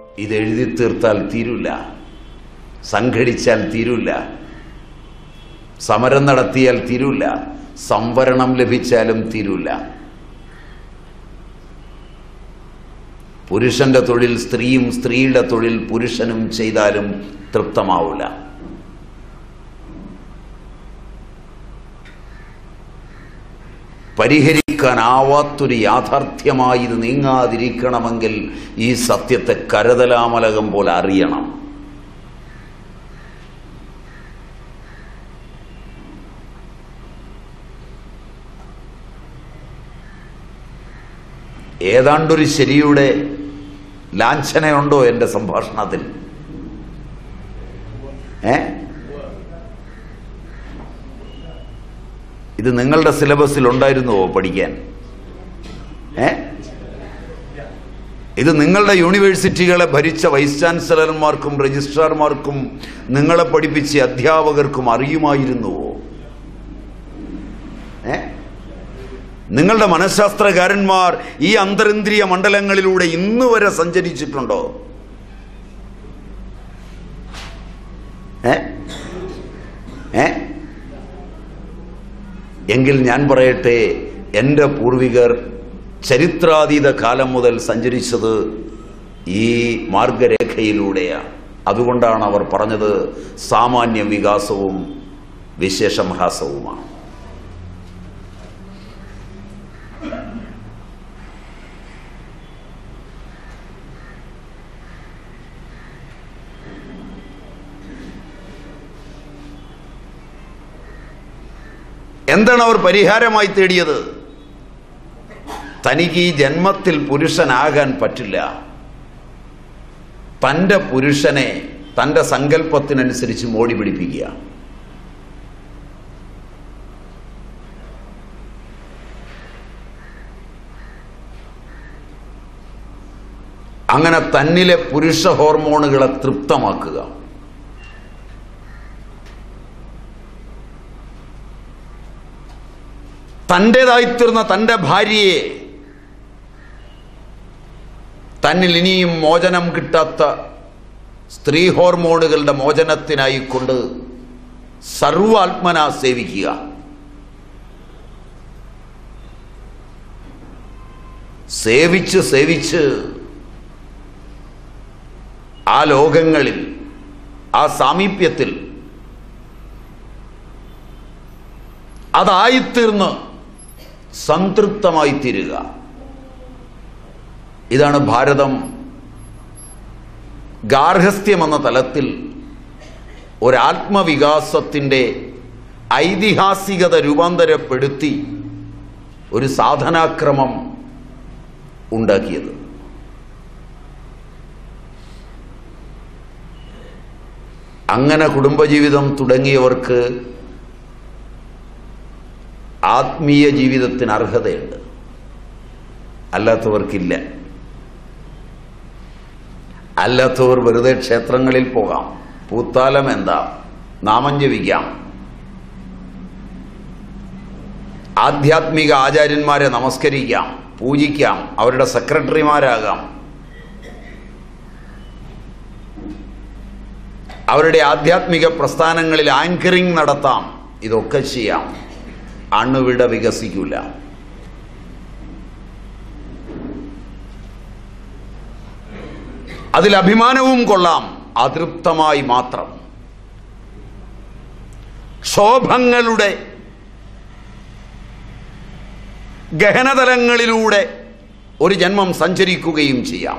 ഇത് എഴുതി തീർത്താൽ തീരില്ല സംഘടിച്ചാൽ തീരില്ല സമരം നടത്തിയാൽ തീരില്ല സംവരണം ലഭിച്ചാലും തീരില്ല പുരുഷന്റെ തൊഴിൽ സ്ത്രീയും സ്ത്രീയുടെ തൊഴിൽ പുരുഷനും ചെയ്താലും തൃപ്തമാവില്ല പരിഹരിക്കാനാവാത്തൊരു യാഥാർത്ഥ്യമായി ഇത് നീങ്ങാതിരിക്കണമെങ്കിൽ ഈ സത്യത്തെ കരതലാമലകം പോലെ അറിയണം ഏതാണ്ടൊരു ശരിയുടെ ലാഞ്ചനയുണ്ടോ എൻ്റെ സംഭാഷണത്തിൽ ഏ ഇത് നിങ്ങളുടെ സിലബസിൽ ഉണ്ടായിരുന്നുവോ പഠിക്കാൻ ഏ ഇത് നിങ്ങളുടെ യൂണിവേഴ്സിറ്റികളെ ഭരിച്ച വൈസ് ചാൻസലർമാർക്കും രജിസ്ട്രാർമാർക്കും നിങ്ങളെ പഠിപ്പിച്ച അധ്യാപകർക്കും അറിയുമായിരുന്നുവോ ഏ നിങ്ങളുടെ മനഃശാസ്ത്രകാരന്മാർ ഈ അന്തരിന്ദ്രിയ മണ്ഡലങ്ങളിലൂടെ ഇന്ന് വരെ സഞ്ചരിച്ചിട്ടുണ്ടോ ഏ ഏ എങ്കിൽ ഞാൻ പറയട്ടെ എൻ്റെ പൂർവികർ ചരിത്രാതീത കാലം മുതൽ സഞ്ചരിച്ചത് ഈ മാർഗരേഖയിലൂടെയാണ് അതുകൊണ്ടാണ് അവർ പറഞ്ഞത് സാമാന്യ വികാസവും വിശേഷംഹാസവുമാണ് എന്താണ് അവർ പരിഹാരമായി തേടിയത് തനിക്ക് ഈ ജന്മത്തിൽ പുരുഷനാകാൻ പറ്റില്ല തൻ്റെ പുരുഷനെ തൻ്റെ സങ്കല്പത്തിനനുസരിച്ച് മോടി പിടിപ്പിക്കുക അങ്ങനെ തന്നിലെ പുരുഷ ഹോർമോണുകളെ തൃപ്തമാക്കുക തൻ്റെതായിത്തീർന്ന തൻ്റെ ഭാര്യയെ തന്നിൽ ഇനിയും മോചനം കിട്ടാത്ത സ്ത്രീ ഹോർമോണുകളുടെ മോചനത്തിനായി കൊണ്ട് സർവാത്മന സേവിക്കുക സേവിച്ച് സേവിച്ച് ആ ലോകങ്ങളിൽ ആ സാമീപ്യത്തിൽ അതായിത്തീർന്ന് സംതൃപ്തമായി തീരുക ഇതാണ് ഭാരതം ഗാർഹസ്ഥ്യം എന്ന തലത്തിൽ ഒരാത്മവികാസത്തിൻ്റെ ഐതിഹാസികത രൂപാന്തരപ്പെടുത്തി ഒരു സാധനാക്രമം ഉണ്ടാക്കിയത് അങ്ങനെ കുടുംബജീവിതം തുടങ്ങിയവർക്ക് ആത്മീയ ജീവിതത്തിന് അർഹതയുണ്ട് അല്ലാത്തവർക്കില്ല അല്ലാത്തവർ വെറുതെ ക്ഷേത്രങ്ങളിൽ പോകാം പൂത്താലം എന്താ നാമം ജപിക്കാം ആധ്യാത്മിക ആചാര്യന്മാരെ നമസ്കരിക്കാം പൂജിക്കാം അവരുടെ സെക്രട്ടറിമാരാകാം അവരുടെ ആധ്യാത്മിക പ്രസ്ഥാനങ്ങളിൽ ആങ്കറിംഗ് നടത്താം ഇതൊക്കെ ചെയ്യാം അണുവിട വികസിക്കില്ല അതിൽ അഭിമാനവും കൊള്ളാം അതൃപ്തമായി മാത്രം ക്ഷോഭങ്ങളുടെ ഗഹനതലങ്ങളിലൂടെ ഒരു ജന്മം സഞ്ചരിക്കുകയും ചെയ്യാം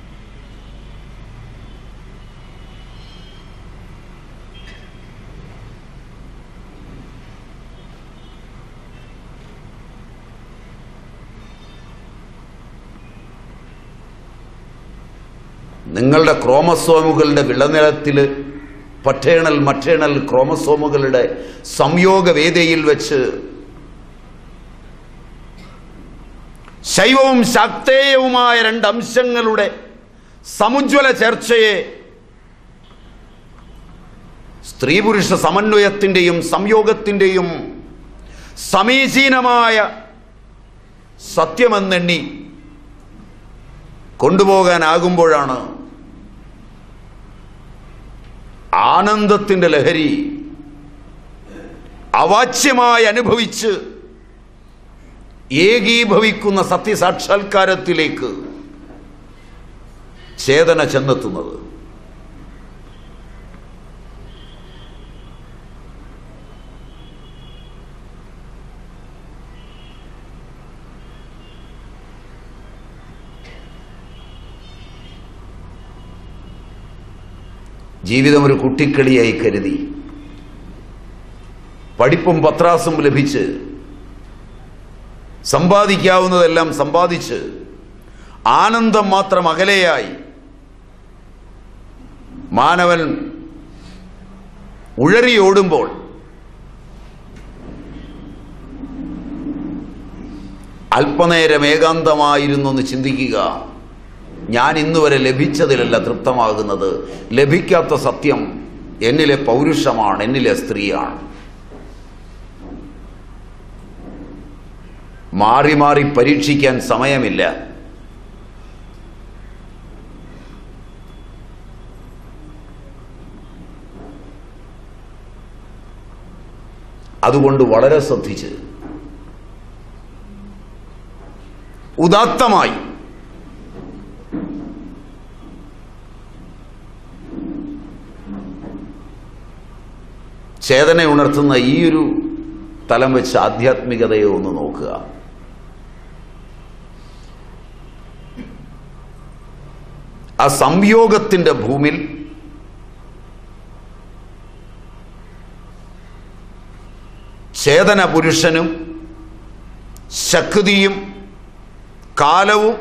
നിങ്ങളുടെ ക്രോമസോമുകളുടെ വിളനിലത്തിൽ പറ്റേണൽ മറ്റേണൽ ക്രോമസോമുകളുടെ സംയോഗവേദയിൽ വെച്ച് ശൈവവും ശാക്തേയവുമായ രണ്ട് അംശങ്ങളുടെ സമുജ്വല ചർച്ചയെ സ്ത്രീ പുരുഷ സമന്വയത്തിൻ്റെയും സംയോഗത്തിൻ്റെയും സമീചീനമായ സത്യമെന്നെണ്ണി കൊണ്ടുപോകാനാകുമ്പോഴാണ് ആനന്ദത്തിൻ്റെ ലഹരി അവാച്യമായി അനുഭവിച്ച് ഏകീഭവിക്കുന്ന സത്യസാക്ഷാത്കാരത്തിലേക്ക് ചേതന ചെന്നെത്തുന്നത് ജീവിതം ഒരു കുട്ടിക്കളിയായി കരുതി പഠിപ്പും പത്രാസും ലഭിച്ച് സമ്പാദിക്കാവുന്നതെല്ലാം സമ്പാദിച്ച് ആനന്ദം മാത്രം അകലെയായി മാനവൻ ഉഴറിയോടുമ്പോൾ അല്പനേരം ഏകാന്തമായിരുന്നു എന്ന് ചിന്തിക്കുക ഞാൻ ഇന്നുവരെ ലഭിച്ചതിലല്ല തൃപ്തമാകുന്നത് ലഭിക്കാത്ത സത്യം എന്നിലെ പൗരുഷമാണ് എന്നിലെ സ്ത്രീയാണ് മാറി മാറി പരീക്ഷിക്കാൻ സമയമില്ല അതുകൊണ്ട് വളരെ ശ്രദ്ധിച്ച് ഉദാത്തമായി ചേതന ഉണർത്തുന്ന ഈ ഒരു തലം വെച്ച് ആധ്യാത്മികതയെ ഒന്ന് നോക്കുക ആ സംയോഗത്തിന്റെ ഭൂമിൽ ചേതന പുരുഷനും ശക്തിയും കാലവും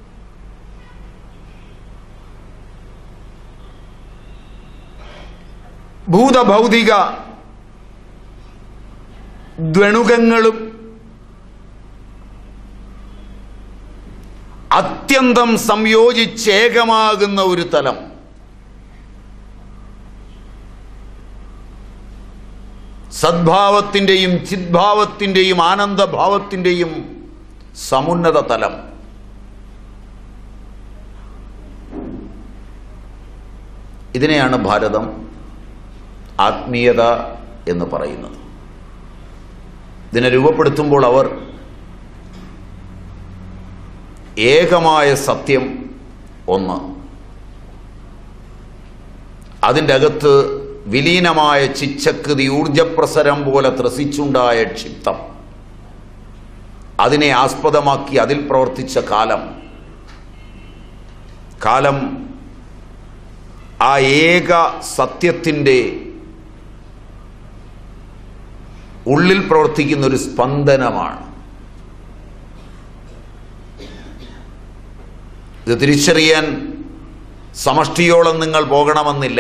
ഭൂതഭൗതിക ദ്വണുകങ്ങളും അത്യന്തം സംയോജിച്ചേകമാകുന്ന ഒരു തലം സദ്ഭാവത്തിൻ്റെയും ചിദ്ഭാവത്തിൻ്റെയും ആനന്ദഭാവത്തിൻ്റെയും സമുന്നത തലം ഇതിനെയാണ് ഭാരതം ആത്മീയത എന്ന് പറയുന്നത് ഇതിനെ രൂപപ്പെടുത്തുമ്പോൾ അവർ ഏകമായ സത്യം ഒന്ന് അതിൻ്റെ അകത്ത് വിലീനമായ ചിച്ചക്കൃതി ഊർജപ്രസരം പോലെ ത്രസിച്ചുണ്ടായ ക്ഷിപ്തം അതിനെ ആസ്പദമാക്കി അതിൽ പ്രവർത്തിച്ച കാലം കാലം ആ ഏക സത്യത്തിൻ്റെ ഉള്ളിൽ പ്രവർത്തിക്കുന്ന ഒരു സ്പന്ദനമാണ് ഇത് തിരിച്ചറിയാൻ സമഷ്ടിയോളം നിങ്ങൾ പോകണമെന്നില്ല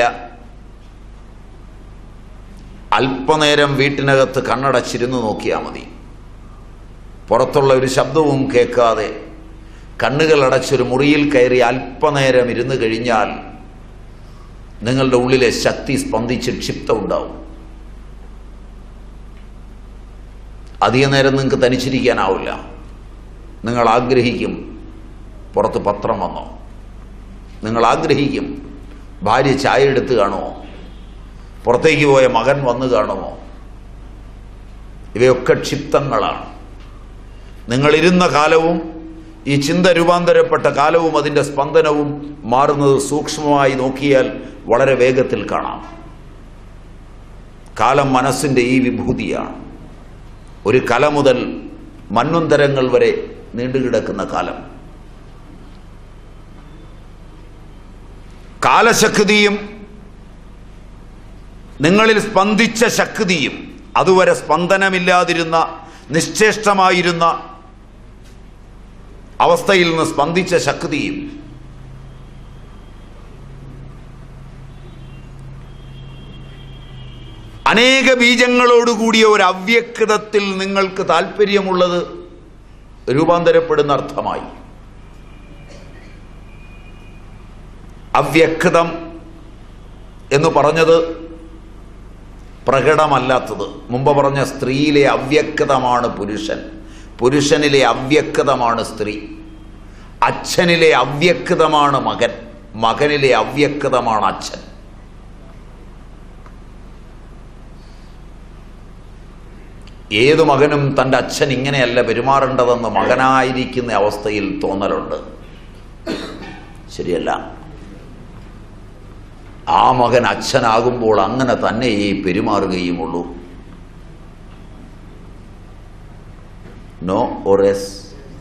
അല്പനേരം വീട്ടിനകത്ത് കണ്ണടച്ചിരുന്ന് നോക്കിയാൽ മതി പുറത്തുള്ള ഒരു ശബ്ദവും കേൾക്കാതെ കണ്ണുകൾ അടച്ചൊരു മുറിയിൽ കയറി അല്പനേരം ഇരുന്ന് കഴിഞ്ഞാൽ നിങ്ങളുടെ ഉള്ളിലെ ശക്തി സ്പന്ദിച്ച് ക്ഷിപ്തം ഉണ്ടാവും അധിക നേരം നിങ്ങൾക്ക് തനിച്ചിരിക്കാനാവില്ല നിങ്ങൾ ആഗ്രഹിക്കും പുറത്ത് പത്രം വന്നോ നിങ്ങൾ ആഗ്രഹിക്കും ഭാര്യ ചായ എടുത്ത് കാണുമോ പുറത്തേക്ക് പോയ മകൻ വന്നു കാണുമോ ഇവയൊക്കെ ക്ഷിപ്തങ്ങളാണ് നിങ്ങളിരുന്ന കാലവും ഈ ചിന്ത രൂപാന്തരപ്പെട്ട കാലവും അതിൻ്റെ സ്പന്ദനവും മാറുന്നത് സൂക്ഷ്മമായി നോക്കിയാൽ വളരെ വേഗത്തിൽ കാണാം കാലം മനസ്സിൻ്റെ ഈ വിഭൂതിയാണ് ഒരു കല മുതൽ മന്വന്തരങ്ങൾ വരെ നീണ്ടുകിടക്കുന്ന കാലം കാലശക്തിയും നിങ്ങളിൽ സ്പന്ദിച്ച ശക്തിയും അതുവരെ സ്പന്ദനമില്ലാതിരുന്ന നിശ്ചേഷ്ടമായിരുന്ന അവസ്ഥയിൽ നിന്ന് സ്പന്ദിച്ച ശക്തിയും അനേക ബീജങ്ങളോടുകൂടിയ ഒരു അവ്യക്തത്തിൽ നിങ്ങൾക്ക് താല്പര്യമുള്ളത് രൂപാന്തരപ്പെടുന്ന അർത്ഥമായി അവ്യക്തം എന്ന് പറഞ്ഞത് പ്രകടമല്ലാത്തത് മുമ്പ് പറഞ്ഞ സ്ത്രീയിലെ അവ്യക്തമാണ് പുരുഷൻ പുരുഷനിലെ അവ്യക്തമാണ് സ്ത്രീ അച്ഛനിലെ അവ്യക്തമാണ് മകൻ മകനിലെ അവ്യക്തമാണ് അച്ഛൻ ഏതു മകനും തൻ്റെ അച്ഛൻ ഇങ്ങനെയല്ല പെരുമാറേണ്ടതെന്ന് മകനായിരിക്കുന്ന അവസ്ഥയിൽ തോന്നലുണ്ട് ശരിയല്ല ആ മകൻ അച്ഛനാകുമ്പോൾ അങ്ങനെ തന്നെ ഈ പെരുമാറുകയുമുള്ളൂ നോ ഒറേസ്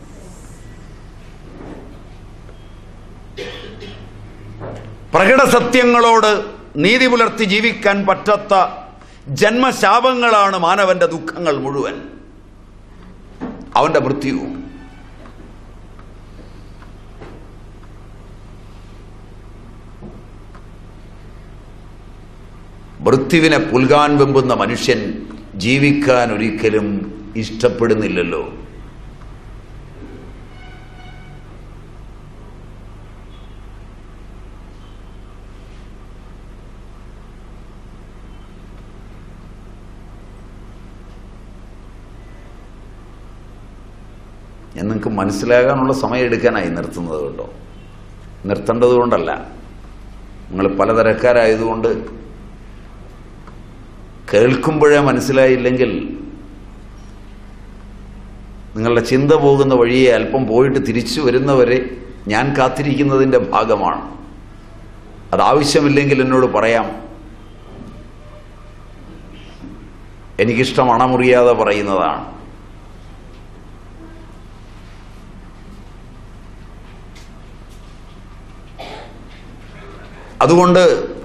പ്രകട സത്യങ്ങളോട് നീതി പുലർത്തി ജീവിക്കാൻ പറ്റാത്ത ജന്മശാപങ്ങളാണ് മാനവന്റെ ദുഃഖങ്ങൾ മുഴുവൻ അവന്റെ മൃത്യുവും മൃത്യുവിനെ പുൽകാൻ വെമ്പുന്ന മനുഷ്യൻ ജീവിക്കാൻ ഒരിക്കലും ഇഷ്ടപ്പെടുന്നില്ലല്ലോ ഞാൻ നിങ്ങൾക്ക് മനസ്സിലാകാനുള്ള സമയം എടുക്കാനായി നിർത്തുന്നത് കേട്ടോ നിർത്തേണ്ടത് കൊണ്ടല്ല നിങ്ങൾ പലതരക്കാരായതുകൊണ്ട് കേൾക്കുമ്പോഴേ മനസ്സിലായില്ലെങ്കിൽ നിങ്ങളുടെ ചിന്ത പോകുന്ന വഴിയെ അല്പം പോയിട്ട് തിരിച്ചു വരുന്നവരെ ഞാൻ കാത്തിരിക്കുന്നതിൻ്റെ ഭാഗമാണ് അത് ആവശ്യമില്ലെങ്കിൽ എന്നോട് പറയാം എനിക്കിഷ്ടം അണമുറിയാതെ പറയുന്നതാണ് അതുകൊണ്ട്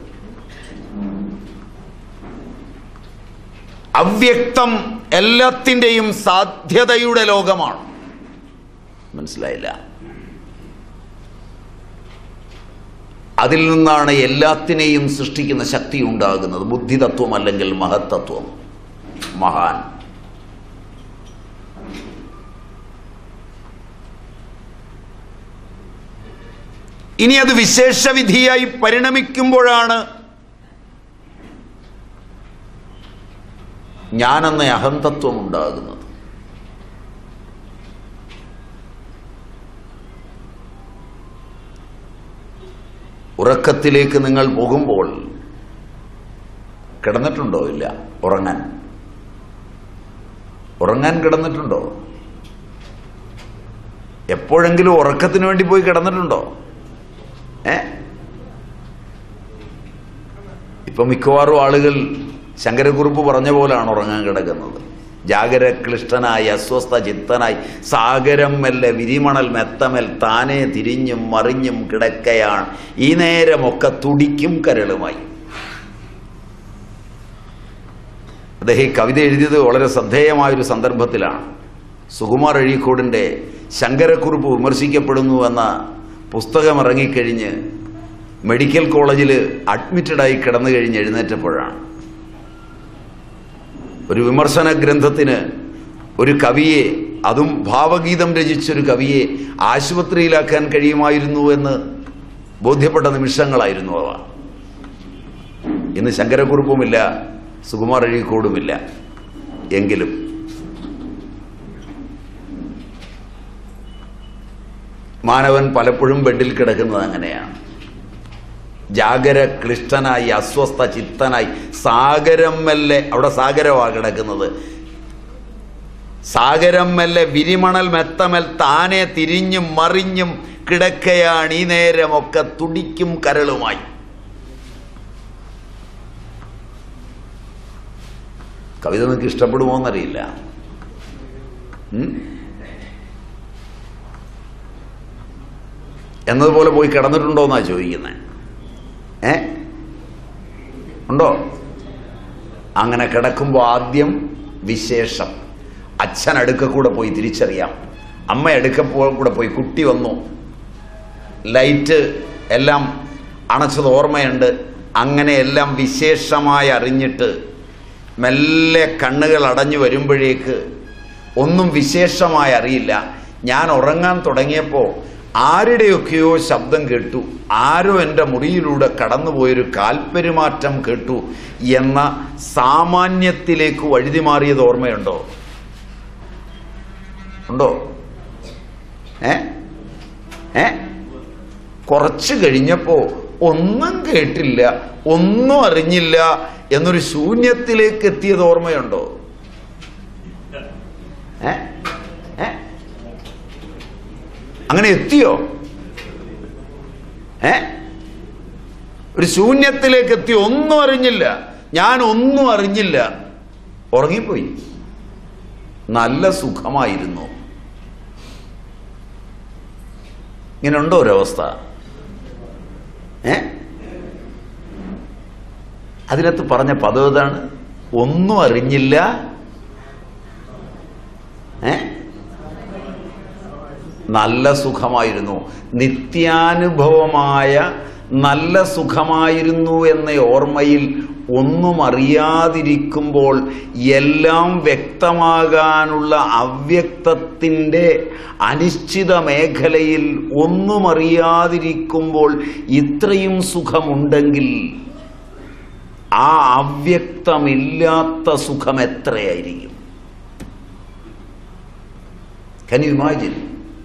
അവ്യക്തം എല്ലാത്തിൻ്റെയും സാധ്യതയുടെ ലോകമാണ് മനസ്സിലായില്ല അതിൽ നിന്നാണ് എല്ലാത്തിനെയും സൃഷ്ടിക്കുന്ന ശക്തി ഉണ്ടാകുന്നത് ബുദ്ധിതത്വം അല്ലെങ്കിൽ മഹത്തത്വം മഹാൻ ഇനി അത് വിശേഷവിധിയായി പരിണമിക്കുമ്പോഴാണ് ഞാനെന്ന അഹന്തത്വം ഉണ്ടാകുന്നത് ഉറക്കത്തിലേക്ക് നിങ്ങൾ പോകുമ്പോൾ കിടന്നിട്ടുണ്ടോ ഇല്ല ഉറങ്ങാൻ ഉറങ്ങാൻ കിടന്നിട്ടുണ്ടോ എപ്പോഴെങ്കിലും ഉറക്കത്തിന് വേണ്ടി പോയി കിടന്നിട്ടുണ്ടോ ഏ ഇപ്പൊ മിക്കവാറും ആളുകൾ ശങ്കരക്കുറുപ്പ് പറഞ്ഞ പോലാണ് ഉറങ്ങാൻ കിടക്കുന്നത് ജാഗരക്ലിഷ്ടനായി അസ്വസ്ഥ ചിത്തനായി സാഗരം മെല്ലെ വിരിമണൽ മെത്തമൽ താനെ തിരിഞ്ഞും മറിഞ്ഞും കിടക്കയാണ് ഈ നേരമൊക്കെ തുടിക്കും കരളുമായി അദ്ദേഹം ഈ കവിത എഴുതിയത് വളരെ ശ്രദ്ധേയമായൊരു സന്ദർഭത്തിലാണ് സുകുമാർ അഴീക്കോടിൻ്റെ ശങ്കരക്കുറുപ്പ് വിമർശിക്കപ്പെടുന്നു എന്ന പുസ്തകം ഇറങ്ങിക്കഴിഞ്ഞ് മെഡിക്കൽ കോളേജിൽ അഡ്മിറ്റഡായി കിടന്നു കഴിഞ്ഞ് എഴുന്നേറ്റപ്പോഴാണ് ഒരു വിമർശന ഗ്രന്ഥത്തിന് ഒരു കവിയെ അതും ഭാവഗീതം രചിച്ചൊരു കവിയെ ആശുപത്രിയിലാക്കാൻ കഴിയുമായിരുന്നു എന്ന് ബോധ്യപ്പെട്ട നിമിഷങ്ങളായിരുന്നു അവ ഇന്ന് ശങ്കരക്കുറുപ്പുമില്ല സുകുമാർ അഴീക്കോടുമില്ല എങ്കിലും മാനവൻ പലപ്പോഴും ബെഡിൽ കിടക്കുന്നത് അങ്ങനെയാണ് ജാഗര ക്ലിഷ്ടനായി അസ്വസ്ഥ ചിത്തനായി സാഗരം മെല്ലെ അവിടെ സാഗരമാ കിടക്കുന്നത് സാഗരം മെല്ലെ വിരിമണൽ മെത്തമൽ താനെ തിരിഞ്ഞും മറിഞ്ഞും കിടക്കയാണ് ഈ നേരമൊക്കെ തുടിക്കും കരളുമായി കവിത നിങ്ങൾക്ക് ഇഷ്ടപ്പെടുമോ എന്നറിയില്ല ഉം? എന്നതുപോലെ പോയി കിടന്നിട്ടുണ്ടോ എന്നാ ചോദിക്കുന്നത് ഏ ഉണ്ടോ അങ്ങനെ കിടക്കുമ്പോൾ ആദ്യം വിശേഷം അച്ഛൻ അടുക്ക കൂടെ പോയി തിരിച്ചറിയാം അമ്മ അടുക്ക പോ- കൂടെ പോയി കുട്ടി വന്നു ലൈറ്റ് എല്ലാം അണച്ചത് ഓർമ്മയുണ്ട് അങ്ങനെ എല്ലാം വിശേഷമായി അറിഞ്ഞിട്ട് മെല്ലെ കണ്ണുകൾ അടഞ്ഞു വരുമ്പോഴേക്ക് ഒന്നും വിശേഷമായി അറിയില്ല ഞാൻ ഉറങ്ങാൻ തുടങ്ങിയപ്പോൾ ആരുടെയൊക്കെയോ ശബ്ദം കേട്ടു ആരോ എൻ്റെ മുറിയിലൂടെ കടന്നുപോയൊരു കാൽപ്പെരുമാറ്റം കേട്ടു എന്ന സാമാന്യത്തിലേക്ക് വഴുതി മാറിയത് ഓർമ്മയുണ്ടോ ഉണ്ടോ ഏ ഏ കുറച്ച് കഴിഞ്ഞപ്പോ ഒന്നും കേട്ടില്ല ഒന്നും അറിഞ്ഞില്ല എന്നൊരു ശൂന്യത്തിലേക്ക് എത്തിയത് ഓർമ്മയുണ്ടോ ഏ ഏ അങ്ങനെ എത്തിയോ ഏ ഒരു ശൂന്യത്തിലേക്ക് എത്തി ഒന്നും അറിഞ്ഞില്ല ഞാൻ ഒന്നും അറിഞ്ഞില്ല ഉറങ്ങിപ്പോയി നല്ല സുഖമായിരുന്നു ഇങ്ങനെ ഉണ്ടോ ഒരവസ്ഥ ഏ അതിനകത്ത് പറഞ്ഞ പദം ഏതാണ് ഒന്നും അറിഞ്ഞില്ല ഏ നല്ല സുഖമായിരുന്നു നിത്യാനുഭവമായ നല്ല സുഖമായിരുന്നു എന്ന ഓർമ്മയിൽ ഒന്നും അറിയാതിരിക്കുമ്പോൾ എല്ലാം വ്യക്തമാകാനുള്ള അവ്യക്തത്തിൻ്റെ അനിശ്ചിത മേഖലയിൽ ഒന്നും അറിയാതിരിക്കുമ്പോൾ ഇത്രയും സുഖമുണ്ടെങ്കിൽ ആ അവ്യക്തമില്ലാത്ത സുഖം എത്രയായിരിക്കും കൻ യു ഇമാജിൻ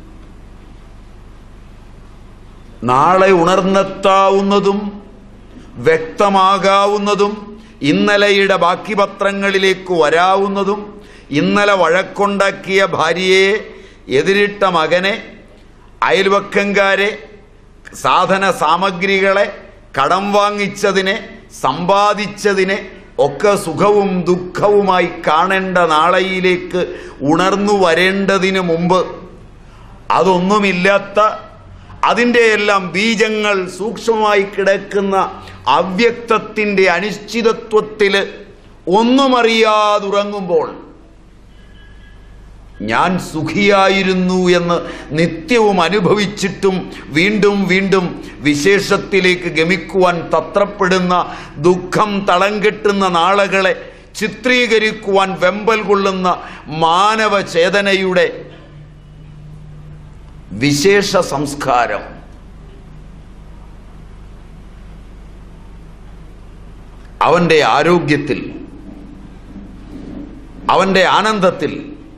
നാളെ ഉണർന്നെത്താവുന്നതും വ്യക്തമാകാവുന്നതും ഇന്നലെയുടെ ബാക്കി പത്രങ്ങളിലേക്ക് വരാവുന്നതും ഇന്നലെ വഴക്കുണ്ടാക്കിയ ഭാര്യയെ എതിരിട്ട മകനെ അയൽവക്കംകാരെ സാധന സാമഗ്രികളെ കടം വാങ്ങിച്ചതിനെ സമ്പാദിച്ചതിനെ ഒക്കെ സുഖവും ദുഃഖവുമായി കാണേണ്ട നാളെയിലേക്ക് ഉണർന്നു വരേണ്ടതിന് മുമ്പ് അതൊന്നുമില്ലാത്ത അതിൻ്റെ എല്ലാം ബീജങ്ങൾ സൂക്ഷ്മമായി കിടക്കുന്ന അവ്യക്തത്തിൻ്റെ അനിശ്ചിതത്വത്തിൽ ഒന്നും അറിയാതുറങ്ങുമ്പോൾ ഞാൻ സുഖിയായിരുന്നു എന്ന് നിത്യവും അനുഭവിച്ചിട്ടും വീണ്ടും വീണ്ടും വിശേഷത്തിലേക്ക് ഗമിക്കുവാൻ തത്രപ്പെടുന്ന ദുഃഖം തളം കെട്ടുന്ന നാളകളെ ചിത്രീകരിക്കുവാൻ വെമ്പൽ കൊള്ളുന്ന മാനവ ചേതനയുടെ വിശേഷ സംസ്കാരം അവന്റെ ആരോഗ്യത്തിൽ അവന്റെ ആനന്ദത്തിൽ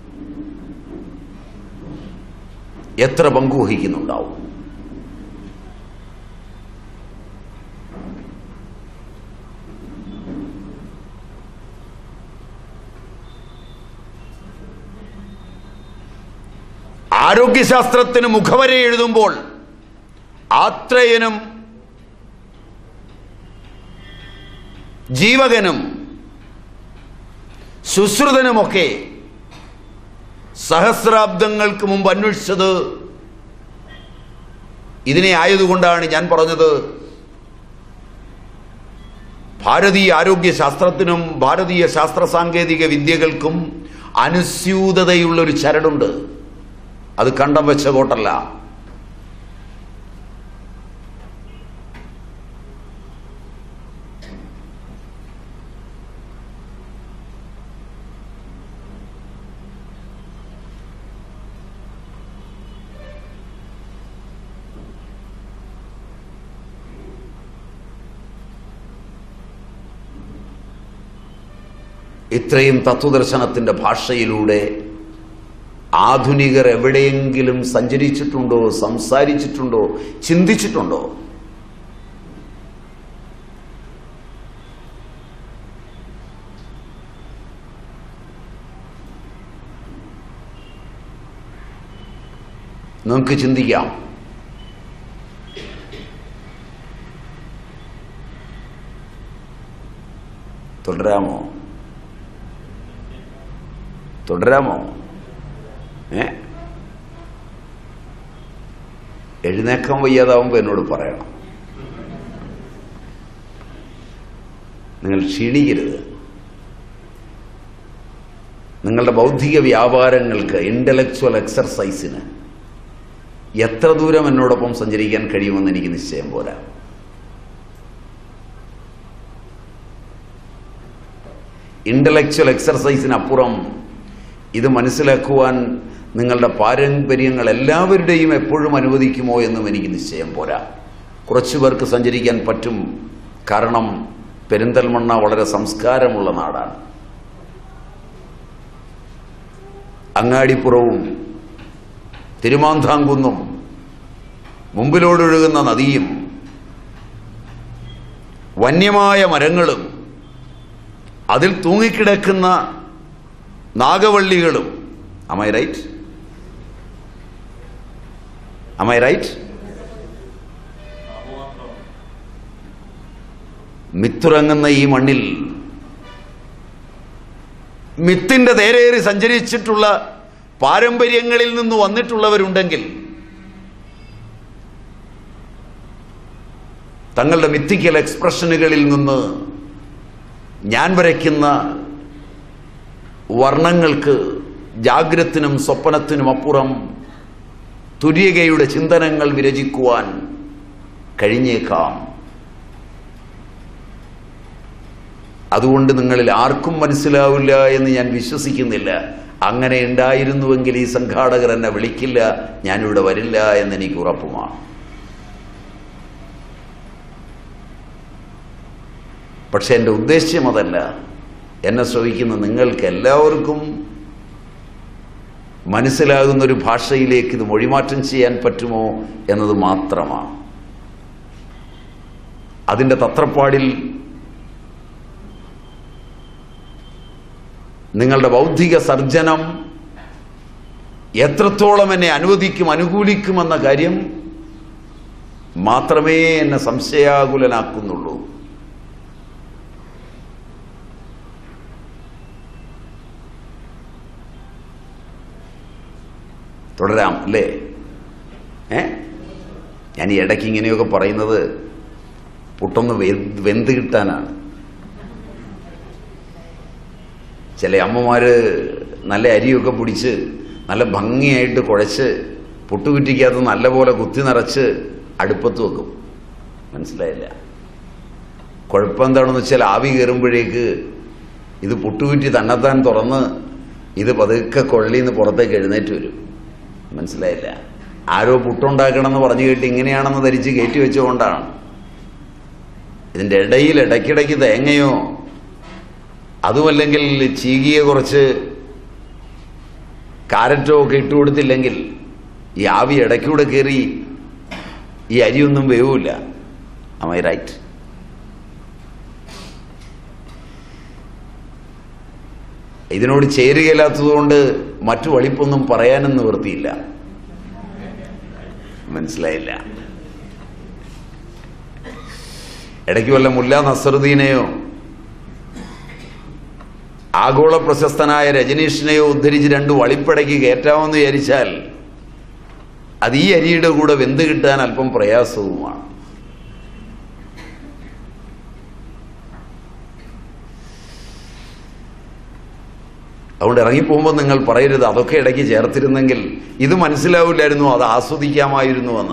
എത്ര പങ്കുവഹിക്കുന്നുണ്ടാവും ആരോഗ്യശാസ്ത്രത്തിന് മുഖവര എഴുതുമ്പോൾ ആത്രേയനും ജീവകനും ശുശ്രുതനുമൊക്കെ സഹസ്രാബ്ദങ്ങൾക്ക് മുമ്പ് അന്വേഷിച്ചത് ഇതിനെ ആയതുകൊണ്ടാണ് ഞാൻ പറഞ്ഞത് ഭാരതീയ ആരോഗ്യ ശാസ്ത്രത്തിനും ഭാരതീയ ശാസ്ത്ര സാങ്കേതിക വിദ്യകൾക്കും അനുസ്യൂതതയുള്ള ഒരു ചരടുണ്ട് അത് കണ്ടം വെച്ച കോട്ടല്ല ഇത്രയും തത്വദർശനത്തിന്റെ ഭാഷയിലൂടെ ആധുനികർ എവിടെയെങ്കിലും സഞ്ചരിച്ചിട്ടുണ്ടോ സംസാരിച്ചിട്ടുണ്ടോ ചിന്തിച്ചിട്ടുണ്ടോ നമുക്ക് ചിന്തിക്കാം തുടരാമോ തുടരാമോ ഏ എഴുന്നേക്കാൻ വയ്യാതാവുമ്പോൾ എന്നോട് പറയണം നിങ്ങൾ ക്ഷീണിക്കരുത് നിങ്ങളുടെ ബൗദ്ധിക വ്യാപാരങ്ങൾക്ക് ഇന്റലക്ച്വൽ എക്സർസൈസിന് എത്ര ദൂരം എന്നോടൊപ്പം സഞ്ചരിക്കാൻ കഴിയുമെന്ന് എനിക്ക് നിശ്ചയം പോരാ ഇന്റലക്ച്വൽ എക്സർസൈസിനപ്പുറം ഇത് മനസ്സിലാക്കുവാൻ നിങ്ങളുടെ പാരമ്പര്യങ്ങൾ എല്ലാവരുടെയും എപ്പോഴും അനുവദിക്കുമോ എന്നും എനിക്ക് നിശ്ചയം പോരാ കുറച്ചു പേർക്ക് സഞ്ചരിക്കാൻ പറ്റും കാരണം പെരിന്തൽമണ്ണ വളരെ സംസ്കാരമുള്ള നാടാണ് അങ്ങാടിപ്പുറവും തിരുമാന്താംകുന്നും മുമ്പിലോടൊഴുകുന്ന നദിയും വന്യമായ മരങ്ങളും അതിൽ തൂങ്ങിക്കിടക്കുന്ന നാഗവള്ളികളും Am I right? Am I right? മിത്തുറങ്ങുന്ന ഈ മണ്ണിൽ മിത്തിന്റെ നേരേറി സഞ്ചരിച്ചിട്ടുള്ള പാരമ്പര്യങ്ങളിൽ നിന്ന് വന്നിട്ടുള്ളവരുണ്ടെങ്കിൽ തങ്ങളുടെ മിത്തിക്കൽ എക്സ്പ്രഷനുകളിൽ നിന്ന് ഞാൻ വരയ്ക്കുന്ന വർണ്ണങ്ങൾക്ക് ജാഗ്രത്തിനും സ്വപ്നത്തിനും അപ്പുറം തുര്യകയുടെ ചിന്തനങ്ങൾ വിരചിക്കുവാൻ കഴിഞ്ഞേക്കാം അതുകൊണ്ട് നിങ്ങളിൽ ആർക്കും മനസ്സിലാവില്ല എന്ന് ഞാൻ വിശ്വസിക്കുന്നില്ല അങ്ങനെ ഉണ്ടായിരുന്നുവെങ്കിൽ ഈ സംഘാടകർ എന്നെ വിളിക്കില്ല ഞാനിവിടെ വരില്ല എന്ന് എനിക്ക് ഉറപ്പുമാണ് പക്ഷെ എൻ്റെ ഉദ്ദേശ്യം അതല്ല എന്നെ ശ്രവിക്കുന്ന നിങ്ങൾക്ക് എല്ലാവർക്കും മനസ്സിലാകുന്ന ഒരു ഭാഷയിലേക്ക് ഇത് മൊഴിമാറ്റം ചെയ്യാൻ പറ്റുമോ എന്നത് മാത്രമാണ് അതിൻ്റെ തത്രപ്പാടിൽ നിങ്ങളുടെ ബൗദ്ധിക സർജനം എത്രത്തോളം എന്നെ അനുവദിക്കും അനുകൂലിക്കുമെന്ന കാര്യം മാത്രമേ എന്നെ സംശയാകുലനാക്കുന്നുള്ളൂ തുടരാം അല്ലേ ഏ ഞാൻ ഈ ഇടയ്ക്ക് ഇങ്ങനെയൊക്കെ പറയുന്നത് പുട്ടൊന്ന് വെന്ത് വെന്ത് കിട്ടാനാണ് ചില അമ്മമാര് നല്ല അരിയൊക്കെ പിടിച്ച് നല്ല ഭംഗിയായിട്ട് കുഴച്ച് പുട്ടുകുറ്റിക്കകത്ത് നല്ലപോലെ കുത്തി നിറച്ച് അടുപ്പത്ത് വെക്കും മനസ്സിലായില്ല കുഴപ്പം എന്താണെന്ന് വെച്ചാൽ ആവി കയറുമ്പോഴേക്ക് ഇത് പുട്ടുകുറ്റി തന്നെത്താൻ തുറന്ന് ഇത് പതുക്കെ കൊള്ളിന്ന് പുറത്തേക്ക് എഴുന്നേറ്റ് വരും മനസ്സിലായില്ല ആരോ പുട്ടുണ്ടാക്കണം എന്ന് പറഞ്ഞു കേട്ട് ഇങ്ങനെയാണെന്ന് ധരിച്ച് കയറ്റി വെച്ചുകൊണ്ടാണ് ഇതിന്റെ ഇടയിൽ ഇടയ്ക്കിടയ്ക്ക് തേങ്ങയോ അതുമല്ലെങ്കിൽ ചീകിയെ കുറച്ച് കാരറ്റോ ഒക്കെ ഇട്ട് കൊടുത്തില്ലെങ്കിൽ ഈ ആവി ഇടയ്ക്കൂടെ കയറി ഈ അരിയൊന്നും വേവില്ല അമൈ റൈറ്റ് ഇതിനോട് ചേരുകയില്ലാത്തതുകൊണ്ട് മറ്റു വളിപ്പൊന്നും പറയാനും നിവൃത്തിയില്ല മനസ്സിലായില്ല ഇടയ്ക്ക് വല്ല മുല്ല നസറുദ്ദീനെയോ ആഗോള പ്രശസ്തനായ രജനീഷിനെയോ ഉദ്ധരിച്ച് രണ്ട് വളിപ്പടയ്ക്ക് കയറ്റാമെന്ന് വിചാരിച്ചാൽ അത് ഈ അരിയുടെ കൂടെ വെന്ത് കിട്ടാൻ അല്പം പ്രയാസവുമാണ് അതുകൊണ്ട് ഇറങ്ങിപ്പോകുമ്പോൾ നിങ്ങൾ പറയരുത് അതൊക്കെ ഇടയ്ക്ക് ചേർത്തിരുന്നെങ്കിൽ ഇത് മനസ്സിലാവില്ലായിരുന്നു അത് ആസ്വദിക്കാമായിരുന്നു എന്ന്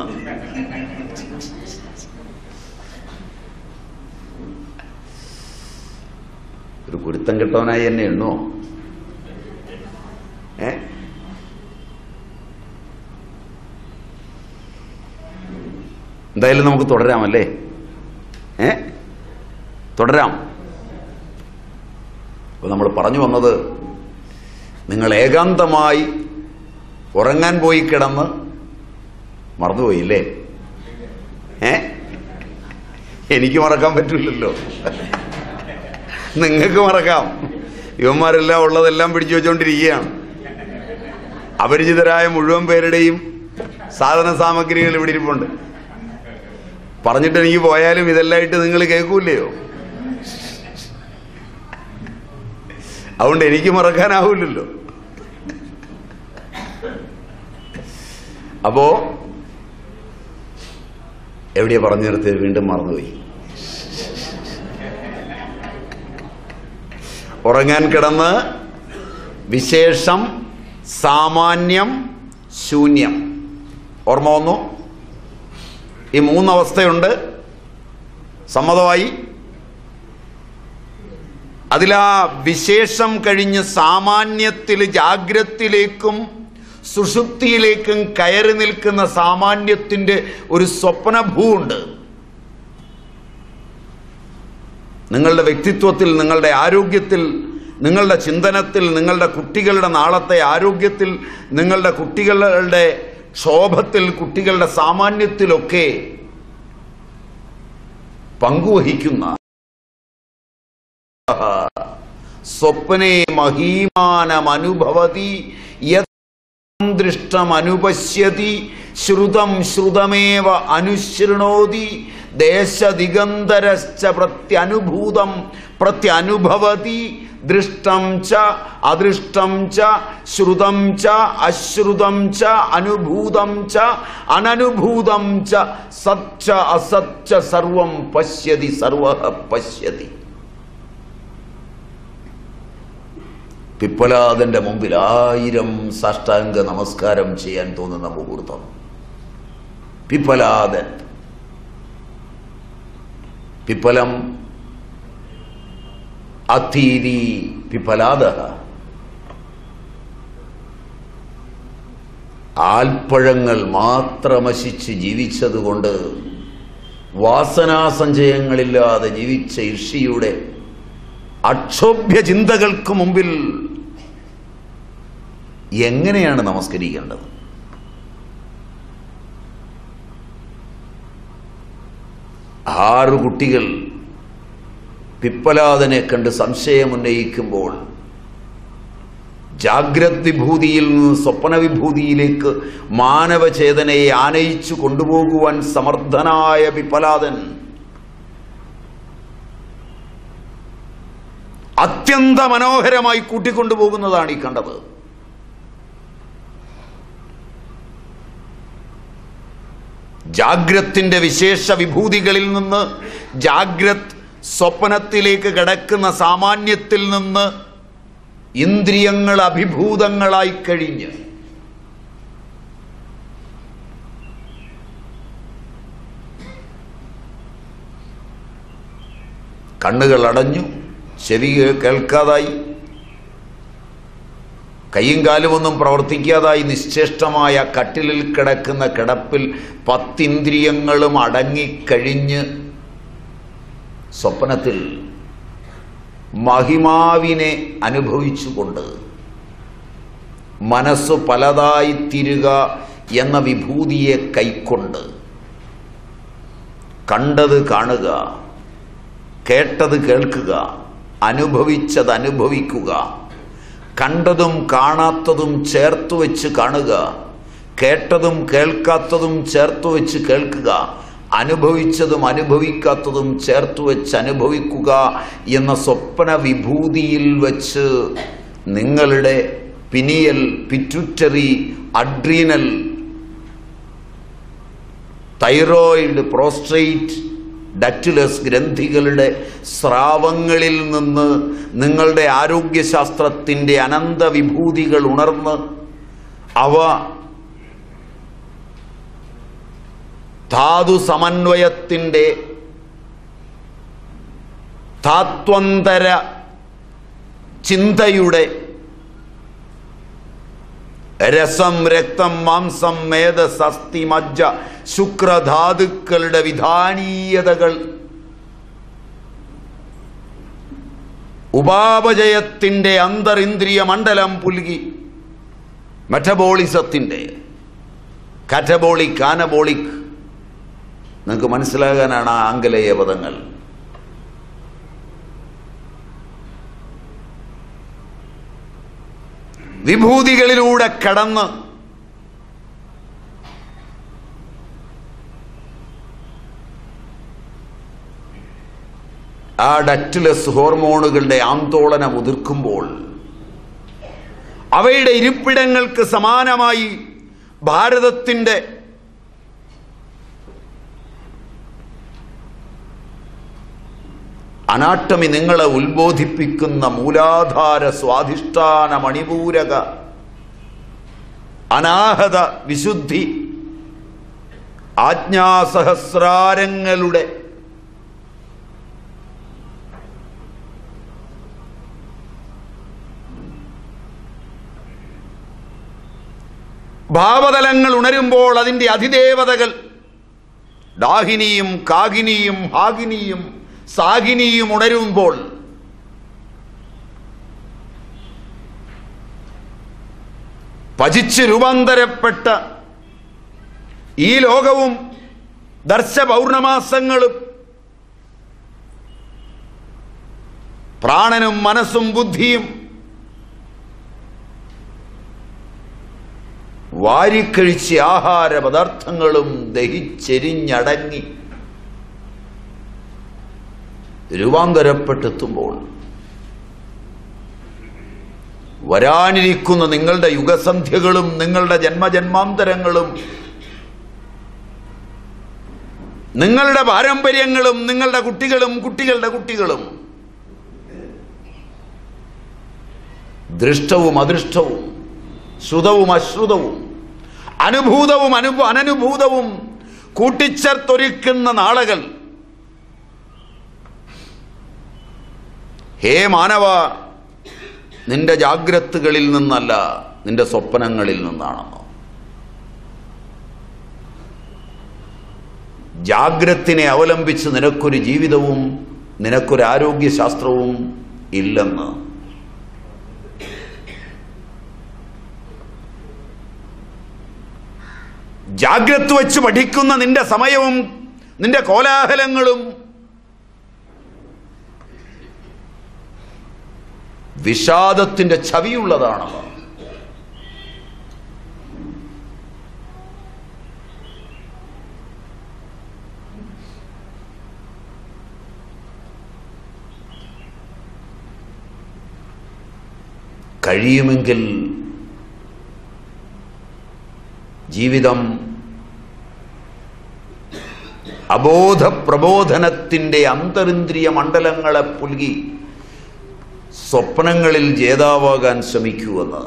ഒരു കുരുത്തം കെട്ടവനായി എന്നെ എണ്ണോ ഏ എന്തായാലും നമുക്ക് തുടരാമല്ലേ ഏ തുടരാം അപ്പൊ നമ്മൾ പറഞ്ഞു വന്നത് നിങ്ങൾ ഏകാന്തമായി ഉറങ്ങാൻ പോയി കിടന്ന് മറന്നുപോയില്ലേ ഏ എനിക്ക് മറക്കാൻ പറ്റില്ലല്ലോ നിങ്ങൾക്ക് മറക്കാം യുവന്മാരെല്ലാം ഉള്ളതെല്ലാം പിടിച്ചു വെച്ചുകൊണ്ടിരിക്കുകയാണ് അപരിചിതരായ മുഴുവൻ പേരുടെയും സാധന സാമഗ്രികൾ ഇവിടെ ഇരിപ്പുണ്ട് പറഞ്ഞിട്ട് എനിക്ക് പോയാലും ഇതെല്ലാമായിട്ട് നിങ്ങൾ കേൾക്കൂല്ലയോ അതുകൊണ്ട് എനിക്ക് മറക്കാനാവില്ലല്ലോ അപ്പോ എവിടെയാ പറഞ്ഞു നിർത്തിയത് വീണ്ടും മറന്നുപോയി ഉറങ്ങാൻ കിടന്ന് വിശേഷം സാമാന്യം ശൂന്യം ഓർമ്മ വന്നു ഈ മൂന്നവസ്ഥയുണ്ട് സമ്മതമായി അതിലാ വിശേഷം കഴിഞ്ഞ് സാമാന്യത്തിൽ ജാഗ്രത്തിലേക്കും സുഷുപ്തിയിലേക്കും കയറി നിൽക്കുന്ന സാമാന്യത്തിന്റെ ഒരു സ്വപ്നഭൂണ്ട് നിങ്ങളുടെ വ്യക്തിത്വത്തിൽ നിങ്ങളുടെ ആരോഗ്യത്തിൽ നിങ്ങളുടെ ചിന്തനത്തിൽ നിങ്ങളുടെ കുട്ടികളുടെ നാളത്തെ ആരോഗ്യത്തിൽ നിങ്ങളുടെ കുട്ടികളുടെ ക്ഷോഭത്തിൽ കുട്ടികളുടെ സാമാന്യത്തിലൊക്കെ പങ്കുവഹിക്കുന്ന സ്വപ്നെ മഹീമാനമനുഭവതി യത് ദൃഷ്ടമനുപശ്യതി ശ്രുതം ശ്രുതമേവ അനുശൃണോതി ദേശദിഗന്തരശ്ച പ്രത്യനുഭൂതം പ്രത്യനുഭവതി ദൃഷ്ടം ച അദൃഷ്ടം ച ശ്രുതം ച അശ്രുതം ച അനുഭൂതം ച അനനുഭൂതം ച സച്ച അസച്ച സർവം പശ്യതി സർവ പശ്യതി പിപ്പലാദന്റെ മുമ്പിൽ ആയിരം സാഷ്ടാംഗ നമസ്കാരം ചെയ്യാൻ തോന്നുന്ന മുഹൂർത്തം പിപ്പലാദൻ പിപ്പലം അത്തീരി പിപ്പലാദ ആൽപ്പഴങ്ങൾ മാത്രമശിച്ച് ജീവിച്ചതുകൊണ്ട് വാസനാസഞ്ചയങ്ങളില്ലാതെ ജീവിച്ച ഋഷിയുടെ അക്ഷോഭ്യ ചിന്തകൾക്ക് മുമ്പിൽ എങ്ങനെയാണ് നമസ്കരിക്കേണ്ടത് ആറു കുട്ടികൾ പിപ്പലാദനെ കണ്ട് സംശയമുന്നയിക്കുമ്പോൾ ജാഗ്രത് വിഭൂതിയിൽ നിന്ന് സ്വപ്ന വിഭൂതിയിലേക്ക് മാനവചേതനയെ ആനയിച്ചു കൊണ്ടുപോകുവാൻ സമർത്ഥനായ പിപ്പലാദൻ അത്യന്ത മനോഹരമായി കൂട്ടിക്കൊണ്ടുപോകുന്നതാണ് ഈ കണ്ടത് ജാഗ്രത്തിന്റെ വിശേഷ വിഭൂതികളിൽ നിന്ന് ജാഗ്രത് സ്വപ്നത്തിലേക്ക് കിടക്കുന്ന സാമാന്യത്തിൽ നിന്ന് ഇന്ദ്രിയങ്ങൾ അഭിഭൂതങ്ങളായി കഴിഞ്ഞ് കണ്ണുകൾ അടഞ്ഞു ചെവി കേൾക്കാതായി കൈയും കാലുമൊന്നും പ്രവർത്തിക്കാതായി നിശ്ചേഷ്ടമായ കട്ടിലിൽ കിടക്കുന്ന കിടപ്പിൽ പത്തിന്ദ്രിയങ്ങളും അടങ്ങിക്കഴിഞ്ഞ് സ്വപ്നത്തിൽ മഹിമാവിനെ അനുഭവിച്ചുകൊണ്ട് മനസ്സ് പലതായിത്തീരുക എന്ന വിഭൂതിയെ കൈക്കൊണ്ട് കണ്ടത് കാണുക കേട്ടത് കേൾക്കുക അനുഭവിച്ചത് അനുഭവിക്കുക കണ്ടതും കാണാത്തതും ചേർത്ത് വെച്ച് കാണുക കേട്ടതും കേൾക്കാത്തതും ചേർത്ത് വെച്ച് കേൾക്കുക അനുഭവിച്ചതും അനുഭവിക്കാത്തതും ചേർത്ത് വെച്ച് അനുഭവിക്കുക എന്ന സ്വപ്ന വിഭൂതിയിൽ വച്ച് നിങ്ങളുടെ pineal pituitary adrenal thyroid prostrate ductless ഗ്രന്ഥികളുടെ സ്രാവങ്ങളിൽ നിന്ന് നിങ്ങളുടെ ആരോഗ്യശാസ്ത്രത്തിൻ്റെ അനന്ത വിഭൂതികൾ ഉണർന്ന് അവ ധാതു സമന്വയത്തിൻ്റെ താത്വന്തര ചിന്തയുടെ രസം രക്തം മാംസം മേധസ് അസ്ഥി മജ്ജ ശുക്രധാതുക്കളുടെ വിധാനീയതകൾ ഉപാപജയത്തിൻ്റെ അന്തറിന്ദ്രിയ മണ്ഡലം പുൽകി മെറ്റബോളിസത്തിൻ്റെ കാറ്റബോളിക് ആനബോളിക് നിങ്ങൾക്ക് മനസ്സിലാകാനാണ് ആ ആംഗലേയ പദങ്ങൾ വിഭൂതികളിലൂടെ കടന്ന് ആ ഡക്റ്റിലസ് ഹോർമോണുകളുടെ ആന്തോളനം ഉതിർക്കുമ്പോൾ അവയുടെ ഇരിപ്പിടങ്ങൾക്ക് സമാനമായി ഭാരതത്തിൻ്റെ അനാട്ടമി നിങ്ങളെ ഉത്ബോധിപ്പിക്കുന്ന മൂലാധാര സ്വാധിഷ്ഠാന മണിപൂരക അനാഹത വിശുദ്ധി ആജ്ഞാസഹസ്രാരങ്ങളുടെ ഭാവതലങ്ങൾ ഉണരുമ്പോൾ അതിൻ്റെ അതിദേവതകൾ ഡാഹിനിയും കാകിനിയും ഹാഗിനിയും സാഗിനിയും ഉണരുമ്പോൾ പചിച്ച് രൂപാന്തരപ്പെട്ട ഈ ലോകവും ദർശ പൗർണമാസങ്ങളും പ്രാണനും മനസ്സും ബുദ്ധിയും വാരിക്കഴിച്ച് ആഹാര പദാർത്ഥങ്ങളും ദഹിച്ചെരിഞ്ഞടങ്ങി രൂപാന്തരപ്പെട്ടെത്തുമ്പോൾ വരാനിരിക്കുന്ന നിങ്ങളുടെ യുഗസന്ധ്യകളും നിങ്ങളുടെ ജന്മജന്മാന്തരങ്ങളും നിങ്ങളുടെ പാരമ്പര്യങ്ങളും നിങ്ങളുടെ കുട്ടികളും കുട്ടികളുടെ കുട്ടികളും ദൃഷ്ടവും അദൃഷ്ടവും ശ്രുതവും അശ്രുതവും അനുഭൂതവും അനുഭ അനനുഭൂതവും കൂട്ടിച്ചേർത്തൊരുക്കുന്ന നാളകൾ ഹേ മാനവ നിന്റെ ജാഗ്രത്തുകളിൽ നിന്നല്ല നിന്റെ സ്വപ്നങ്ങളിൽ നിന്നാണെന്നോ ജാഗ്രത്തിനെ അവലംബിച്ച് നിനക്കൊരു ജീവിതവും നിനക്കൊരു ആരോഗ്യശാസ്ത്രവും ഇല്ലെന്ന് ജാഗ്രത് വെച്ച് പഠിക്കുന്ന നിന്റെ സമയവും നിന്റെ കോലാഹലങ്ങളും വിഷാദത്തിന്റെ ചവിയുള്ളതാണെന്ന് കഴിയുമെങ്കിൽ ജീവിതം അബോധ പ്രബോധനത്തിന്റെ അന്തരിന്ദ്രിയ മണ്ഡലങ്ങളെ പുൽകി സ്വപ്നങ്ങളിൽ ജേതാവാകാൻ ശ്രമിക്കുമെന്ന്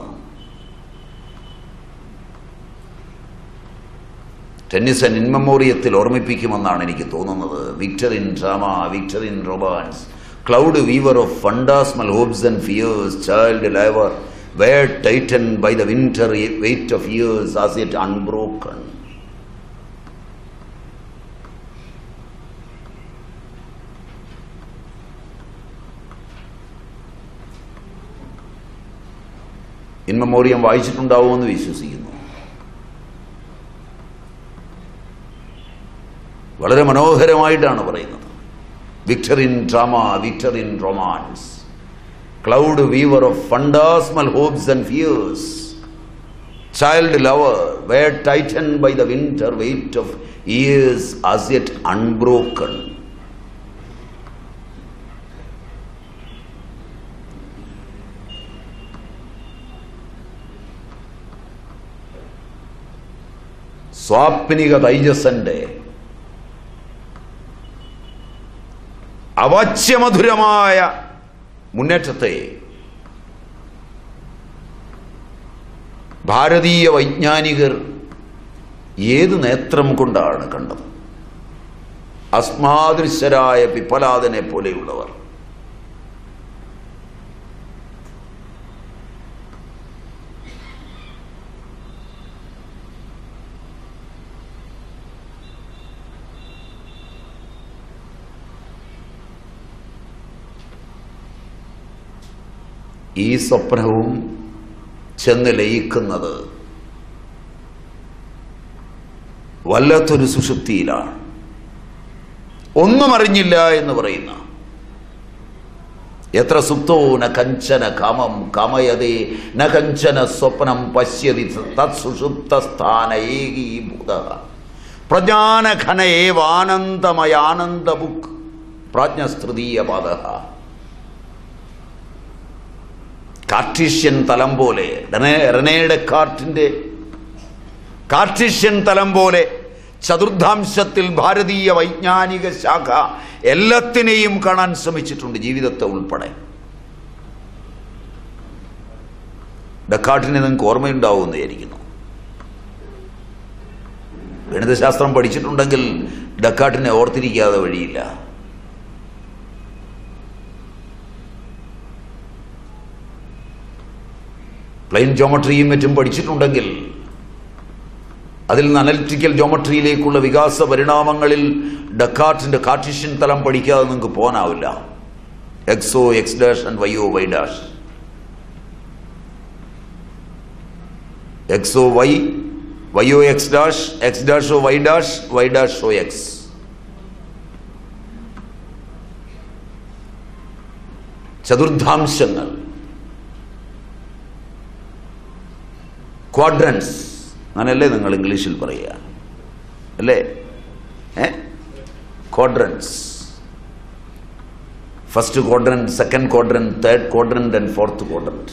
ടെന്നിസൺ ഇൻമെമ്മോറിയത്തിൽ ഓർമ്മിപ്പിക്കുമെന്നാണ് എനിക്ക് തോന്നുന്നത് victor in drama victor in romance cloud weaver of phantasmal hopes and fears child lover weird titan by the winter weight of years as it unbroken In Memoriam വായിച്ചിട്ടുണ്ടാവുമെന്ന് വിശ്വസിക്കുന്നു വളരെ മനോഹരമായിട്ടാണ് പറയുന്നത് victor in drama victor in romance cloud weaver of phantasmal hopes and fears child lover weird titan by the winter weight of years as yet unbroken സ്വാപ്നിക തൈജസന്റെ അവാച്യമധുരമായ മുന്നേറ്റത്തെ ഭാരതീയ വൈജ്ഞാനികർ ഏത് നേത്രം കൊണ്ടാണ് കണ്ടത് അസ്മാദൃശ്യരായ പിപ്പലാദനെ പോലെയുള്ളവർ ഈ സ്വപ്നവും ചെന്ന് ലയിക്കുന്നത് വല്ലാത്തൊരു സുഷുപ്തിയിലാണ് ഒന്നും അറിഞ്ഞില്ല എന്ന് പറയുന്ന എത്ര സുപ്തോ ന കഞ്ചന കാമം കാമയതേ ന കഞ്ചന സ്വപ്നം പശ്യതി തത്സുഷുപ്തസ്ഥാന ഏകീഭൂത പ്രജ്ഞാനഘന ഏവാനന്ദമയാനന്ദബുക്ക് പ്രാജ്ഞസ്തൃതീയ പാദ കാർട്ടീഷ്യൻ തലം പോലെ റെനയുടെ കാർട്ടിന്റെ കാർട്ടീഷ്യൻ തലം പോലെ ചതുർദ്ധാംശത്തിൽ ഭാരതീയ വൈജ്ഞാനിക ശാഖ എല്ലാത്തിനെയും കാണാൻ ശ്രമിച്ചിട്ടുണ്ട് ജീവിതത്തെ ഉൾപ്പെടെ ഡക്കാട്ടിനെ നിങ്ങൾക്ക് ഓർമ്മയുണ്ടാവുമെന്ന് വിചാരിക്കുന്നു ഗണിതശാസ്ത്രം പഠിച്ചിട്ടുണ്ടെങ്കിൽ ഡക്കാട്ടിനെ ഓർത്തിരിക്കാതെ വഴിയില്ല പ്ലെയിൻ ജോമട്രിയും മറ്റും പഠിച്ചിട്ടുണ്ടെങ്കിൽ അതിൽ നിന്ന് അനലിറ്റിക്കൽ ജോമട്രിയിലേക്കുള്ള വികാസ പരിണാമങ്ങളിൽ ഡക്കാർട്ടിന്റെ കാർട്ടീഷ്യൻ തലം പഠിക്കാതെ നിങ്ങൾക്ക് പോകാനാവില്ല X O X dash and Y O Y dash X O Y Y O X dash X dash O Y dash Y dash O X ചതുർധാംശങ്ങൾ ക്വാഡ്രൻസ് അങ്ങനെയല്ലേ നിങ്ങൾ ഇംഗ്ലീഷിൽ പറയുക അല്ലേ ഏ quadrants first quadrant second quadrant third quadrant and fourth quadrant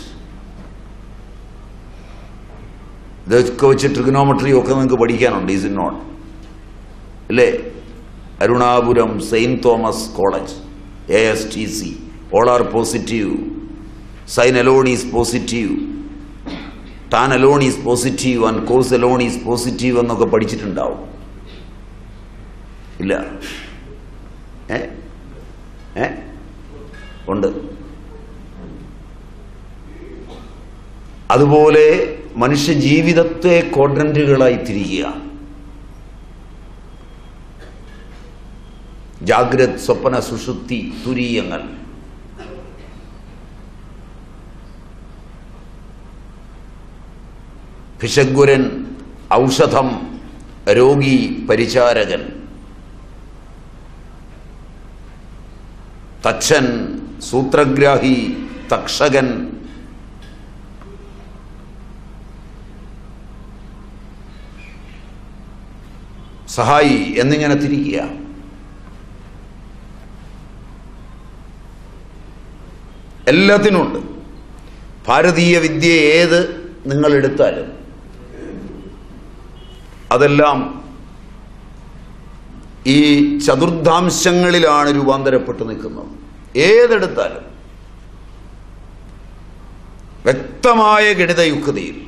ഇതൊക്കെ വെച്ച് trigonometry ഒക്കെ നിങ്ങൾക്ക് പഠിക്കാനുണ്ട് ഈസ് ഇൻ നോട്ട് അല്ലേ Arunapuram Saint Thomas College A S T C all are positive sine alone is positive tan alone is positive and cos alone is positive എന്നൊക്കെ പഠിച്ചിട്ടുണ്ടാവും ഇല്ല ഏ ഏ ഉണ്ട് അതുപോലെ മനുഷ്യ ജീവിതത്തെ ക്വാഡ്രന്റുകളായി തിരിക്കുക ജാഗ്രത് സ്വപ്ന സുഷുപ്തി തുരീയങ്ങൾ ഭിഷഗ്വരൻ ഔഷധം രോഗി പരിചാരകൻ തച്ചൻ സൂത്രഗ്രാഹി തക്ഷകൻ സഹായി എന്നിങ്ങനെ തിരിക്കുക എല്ലാത്തിനുമുണ്ട് ഭാരതീയ വിദ്യ ഏത് നിങ്ങൾ എടുത്താലും അതെല്ലാം ഈ ചതുർധാംശങ്ങളിലാണ് രൂപാന്തരപ്പെട്ട് നിൽക്കുന്നത് ഏതെടുത്താലും വ്യക്തമായ ഗണിതയുക്തയിൽ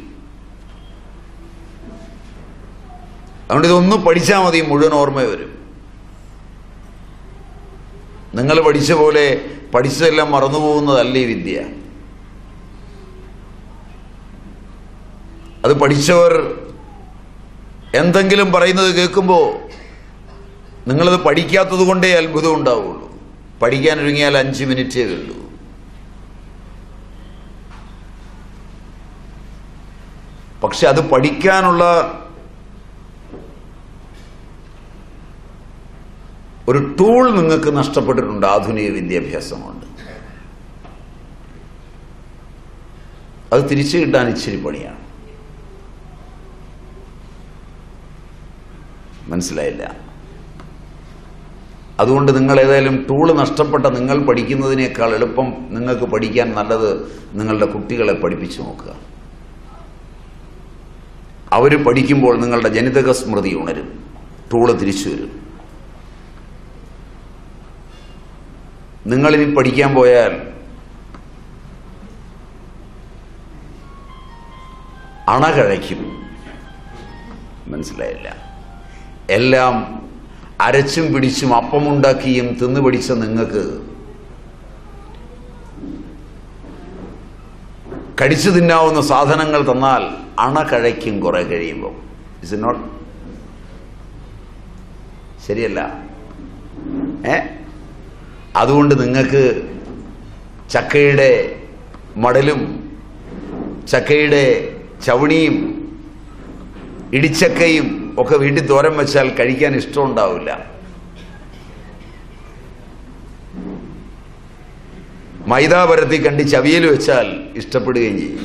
അതുകൊണ്ട് ഇതൊന്ന് പഠിച്ചാൽ മതി മുഴുവൻ ഓർമ്മ വരും നിങ്ങൾ പഠിച്ച പോലെ പഠിച്ചതെല്ലാം മറന്നുപോകുന്നതല്ല ഈ വിദ്യ അത് പഠിച്ചവർ എന്തെങ്കിലും പറയുന്നത് കേൾക്കുമ്പോൾ നിങ്ങളത് പഠിക്കാത്തത് കൊണ്ടേ അത്ഭുതം ഉണ്ടാവുള്ളൂ പഠിക്കാനൊരുങ്ങിയാൽ അഞ്ച് മിനിറ്റേ ഉള്ളൂ പക്ഷെ അത് പഠിക്കാനുള്ള ഒരു ടൂൾ നിങ്ങൾക്ക് നഷ്ടപ്പെട്ടിട്ടുണ്ട് ആധുനിക വിദ്യാഭ്യാസം കൊണ്ട് അത് തിരിച്ചു കിട്ടാൻ ഇച്ചിരി പണിയാണ് മനസ്സിലായില്ല അതുകൊണ്ട് നിങ്ങൾ ഏതായാലും ടൂള് നഷ്ടപ്പെട്ട നിങ്ങൾ പഠിക്കുന്നതിനേക്കാൾ എളുപ്പം നിങ്ങൾക്ക് പഠിക്കാൻ നല്ലത് നിങ്ങളുടെ കുട്ടികളെ പഠിപ്പിച്ചു നോക്കുക അവർ പഠിക്കുമ്പോൾ നിങ്ങളുടെ ജനിതക സ്മൃതി ഉണരും ടൂള് തിരിച്ചു വരും നിങ്ങളിനി പഠിക്കാൻ പോയാൽ അണകഴയ്ക്കും മനസ്സിലായില്ല എല്ലാം അരച്ചും പിടിച്ചും അപ്പമുണ്ടാക്കിയും തിന്നു പിടിച്ച നിങ്ങൾക്ക് കടിച്ചു തിന്നാവുന്ന സാധനങ്ങൾ തന്നാൽ അണ കഴയ്ക്കും കുറെ കഴിയുമ്പോൾ ഇസ് ഇറ്റ് നോട്ട് ശരിയല്ല ഏ അതുകൊണ്ട് നിങ്ങൾക്ക് ചക്കയുടെ മടലും ചക്കയുടെ ചവണിയും ഇടിച്ചക്കയും ഒക്കെ വീട്ടിൽ തോരൻ വെച്ചാൽ കഴിക്കാൻ ഇഷ്ടമുണ്ടാവില്ല മൈദാ പരത്തി കണ്ടി ചവിയൽ വെച്ചാൽ ഇഷ്ടപ്പെടുകയും ചെയ്യും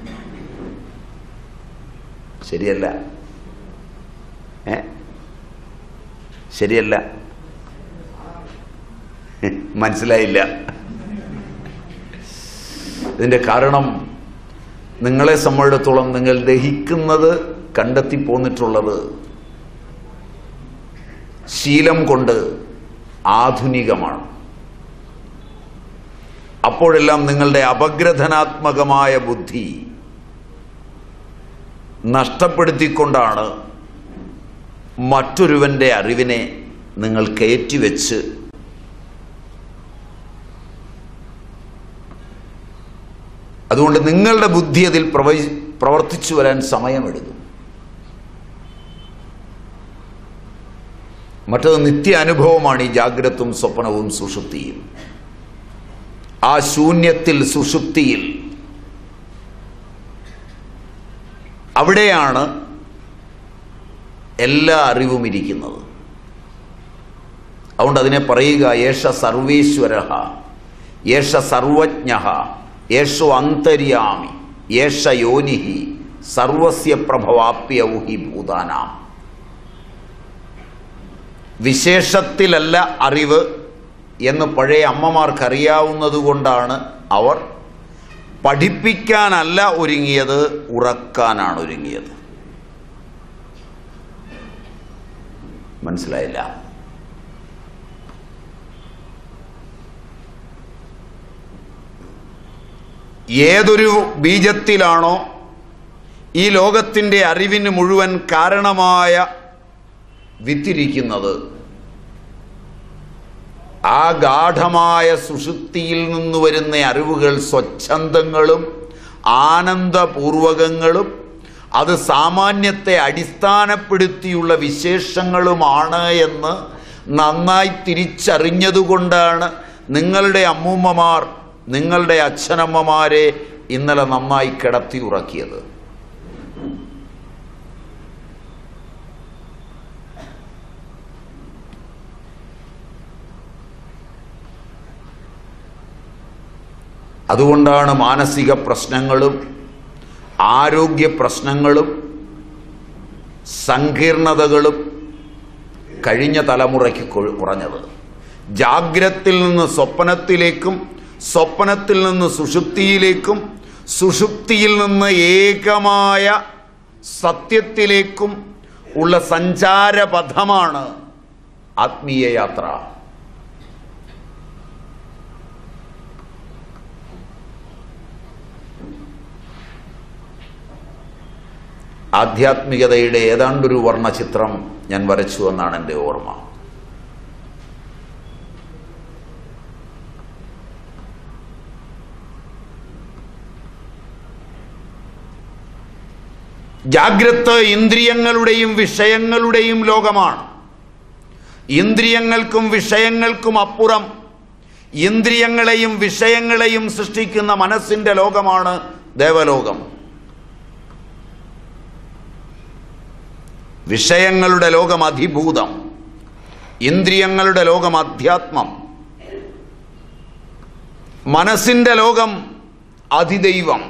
ശരിയല്ല ഏ ശരിയല്ല മനസ്സിലായില്ല ഇതിന്റെ കാരണം നിങ്ങളെ സംബന്ധിച്ചിടത്തോളം നിങ്ങൾ ദഹിക്കുന്നത് കണ്ടെത്തി പോന്നിട്ടുള്ളത് ശീലം കൊണ്ട് ആധുനികമാണ് അപ്പോഴെല്ലാം നിങ്ങളുടെ അപഗ്രഥനാത്മകമായ ബുദ്ധി നഷ്ടപ്പെടുത്തിക്കൊണ്ടാണ് മറ്റൊരുവന്റെ അറിവിനെ നിങ്ങൾ കയറ്റിവെച്ച് അതുകൊണ്ട് നിങ്ങളുടെ ബുദ്ധി അതിൽ പ്രവ പ്രവർത്തിച്ചു വരാൻ സമയമെടുക്കും മറ്റത് നിത്യ അനുഭവമാണ് ഈ ജാഗ്രതും സ്വപ്നവും സുഷുപ്തിയും ആ ശൂന്യത്തിൽ സുഷുപ്തിയിൽ അവിടെയാണ് എല്ലാ അറിവും ഇരിക്കുന്നത് അതുകൊണ്ട് അതിനെ പറയുക യേശ സർവേശ്വര യേശ സർവജ്ഞ യേശു അന്തര്യാമി യേശ യോനിഹി സർവസ്യ പ്രഭവാപ്യൗഹി ഭൂതാനാം വിശേഷത്തിലല്ല അറിവ് എന്ന് പഴയ അമ്മമാർക്കറിയാവുന്നത് കൊണ്ടാണ് അവർ പഠിപ്പിക്കാനല്ല ഒരുങ്ങിയത് ഉറക്കാനാണ് ഒരുങ്ങിയത് മനസ്സിലായില്ല ഏതൊരു ബീജത്തിലാണോ ഈ ലോകത്തിൻ്റെ അറിവിന് മുഴുവൻ കാരണമായ വിത്തിരിക്കുന്നത് ആ ഗാഠമായ സുഷുപ്തിയിൽ നിന്ന് വരുന്ന അറിവുകൾ സ്വച്ഛന്തങ്ങളും ആനന്ദപൂർവകങ്ങളും അത് സാമാന്യത്തെ അടിസ്ഥാനപ്പെടുത്തിയുള്ള വിശേഷങ്ങളുമാണ് എന്ന് നന്നായി തിരിച്ചറിഞ്ഞതുകൊണ്ടാണ് നിങ്ങളുടെ അമ്മൂമ്മമാർ നിങ്ങളുടെ അച്ഛനമ്മമാരെ ഇന്നലെ നന്നായി കിടത്തി ഉറക്കിയത് അതുകൊണ്ടാണ് മാനസിക പ്രശ്നങ്ങളും ആരോഗ്യ പ്രശ്നങ്ങളും സങ്കീർണതകളും കഴിഞ്ഞ തലമുറയ്ക്ക് കൊ- കുറഞ്ഞത് ജാഗ്രത്തിൽ നിന്ന് സ്വപ്നത്തിലേക്കും സ്വപ്നത്തിൽ നിന്ന് സുഷുപ്തിയിലേക്കും സുഷുപ്തിയിൽ നിന്ന് ഏകമായ സത്യത്തിലേക്കും ഉള്ള സഞ്ചാരപഥമാണ് ആത്മീയ യാത്ര ആധ്യാത്മികതയുടെ ഏതാണ്ടൊരു വർണ്ണചിത്രം ഞാൻ വരച്ചു എന്നാണ് എൻ്റെ ഓർമ്മ ജാഗ്രത് ഇന്ദ്രിയങ്ങളുടെയും വിഷയങ്ങളുടെയും ലോകമാണ് ഇന്ദ്രിയങ്ങൾക്കും വിഷയങ്ങൾക്കും അപ്പുറം ഇന്ദ്രിയങ്ങളെയും വിഷയങ്ങളെയും സൃഷ്ടിക്കുന്ന മനസ്സിന്റെ ലോകമാണ് ദേവലോകം വിഷയങ്ങളുടെ ലോകം അധിഭൂതം ഇന്ദ്രിയങ്ങളുടെ ലോകം അധ്യാത്മം മനസ്സിന്റെ ലോകം അതിദൈവം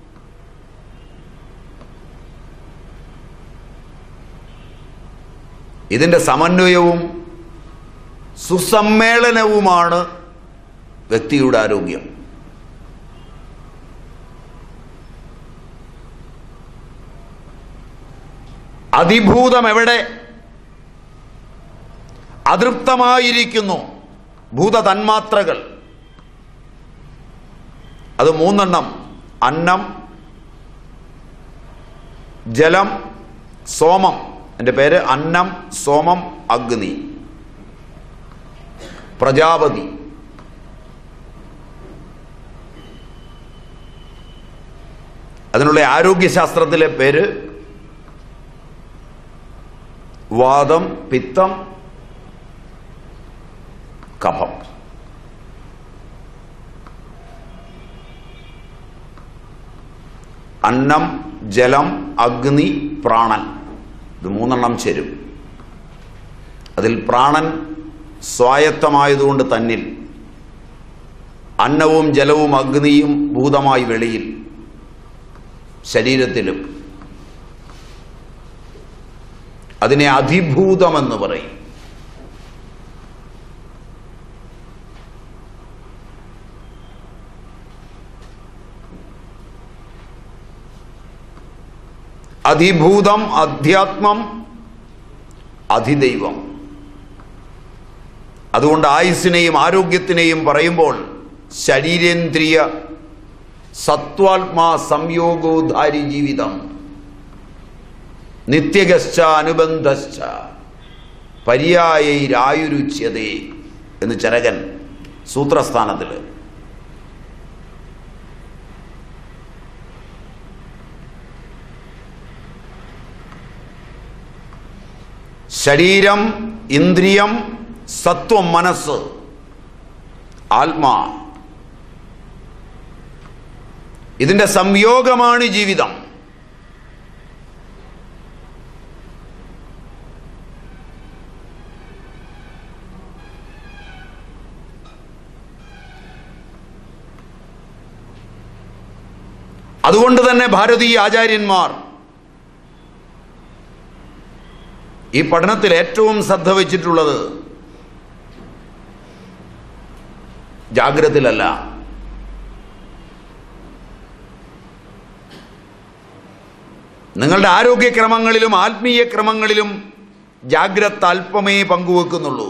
ഇതിന്റെ സമന്വയവും സുസമ്മേളനവുമാണ് വ്യക്തിയുടെ ആരോഗ്യം അതിഭൂതം എവിടെ അതൃപ്തമായിരിക്കുന്നു ഭൂത തന്മാത്രകൾ അത് മൂന്നെണ്ണം അന്നം ജലം സോമം എൻ്റെ പേര് അന്നം സോമം അഗ്നി പ്രജാപതി അതിനുള്ള ആരോഗ്യശാസ്ത്രത്തിലെ പേര് വാദം പിത്തം കഫം അന്നം ജലം അഗ്നി പ്രാണൻ ഇത് മൂന്നെണ്ണം ചേരും അതിൽ പ്രാണൻ സ്വായത്തമായതുകൊണ്ട് തന്നിൽ അന്നവും ജലവും അഗ്നിയും ഭൂതമായി വെളിയിൽ ശരീരത്തിലും അതിനെ അധിഭൂതമെന്ന് പറയും അധിഭൂതം അധ്യാത്മം അധിദൈവം അതുകൊണ്ട് ആയുസ്സിനെയും ആരോഗ്യത്തിനെയും പറയുമ്പോൾ ശരീരേന്ദ്രിയ സത്വാത്മാ സംയോഗോധാരി ജീവിതം നിത്യഗശ്ച അനുബന്ധശ്ച പര്യായൈരായുരുച്യതേ എന്ന് ചരകൻ സൂത്രസ്ഥാനത്തിൽ ശരീരം ഇന്ദ്രിയം സത്വം മനസ്സ് ആത്മാ ഇതിന്റെ സംയോഗമാണ് ജീവിതം അതുകൊണ്ട് തന്നെ ഭാരതീയ ആചാര്യന്മാർ ഈ പഠനത്തിൽ ഏറ്റവും ശ്രദ്ധ വച്ചിട്ടുള്ളത് ജാഗ്രതയിലല്ല നിങ്ങളുടെ ആരോഗ്യക്രമങ്ങളിലും ആത്മീയ ക്രമങ്ങളിലും ജാഗ്രത അല്പമേ പങ്കുവെക്കുന്നുള്ളൂ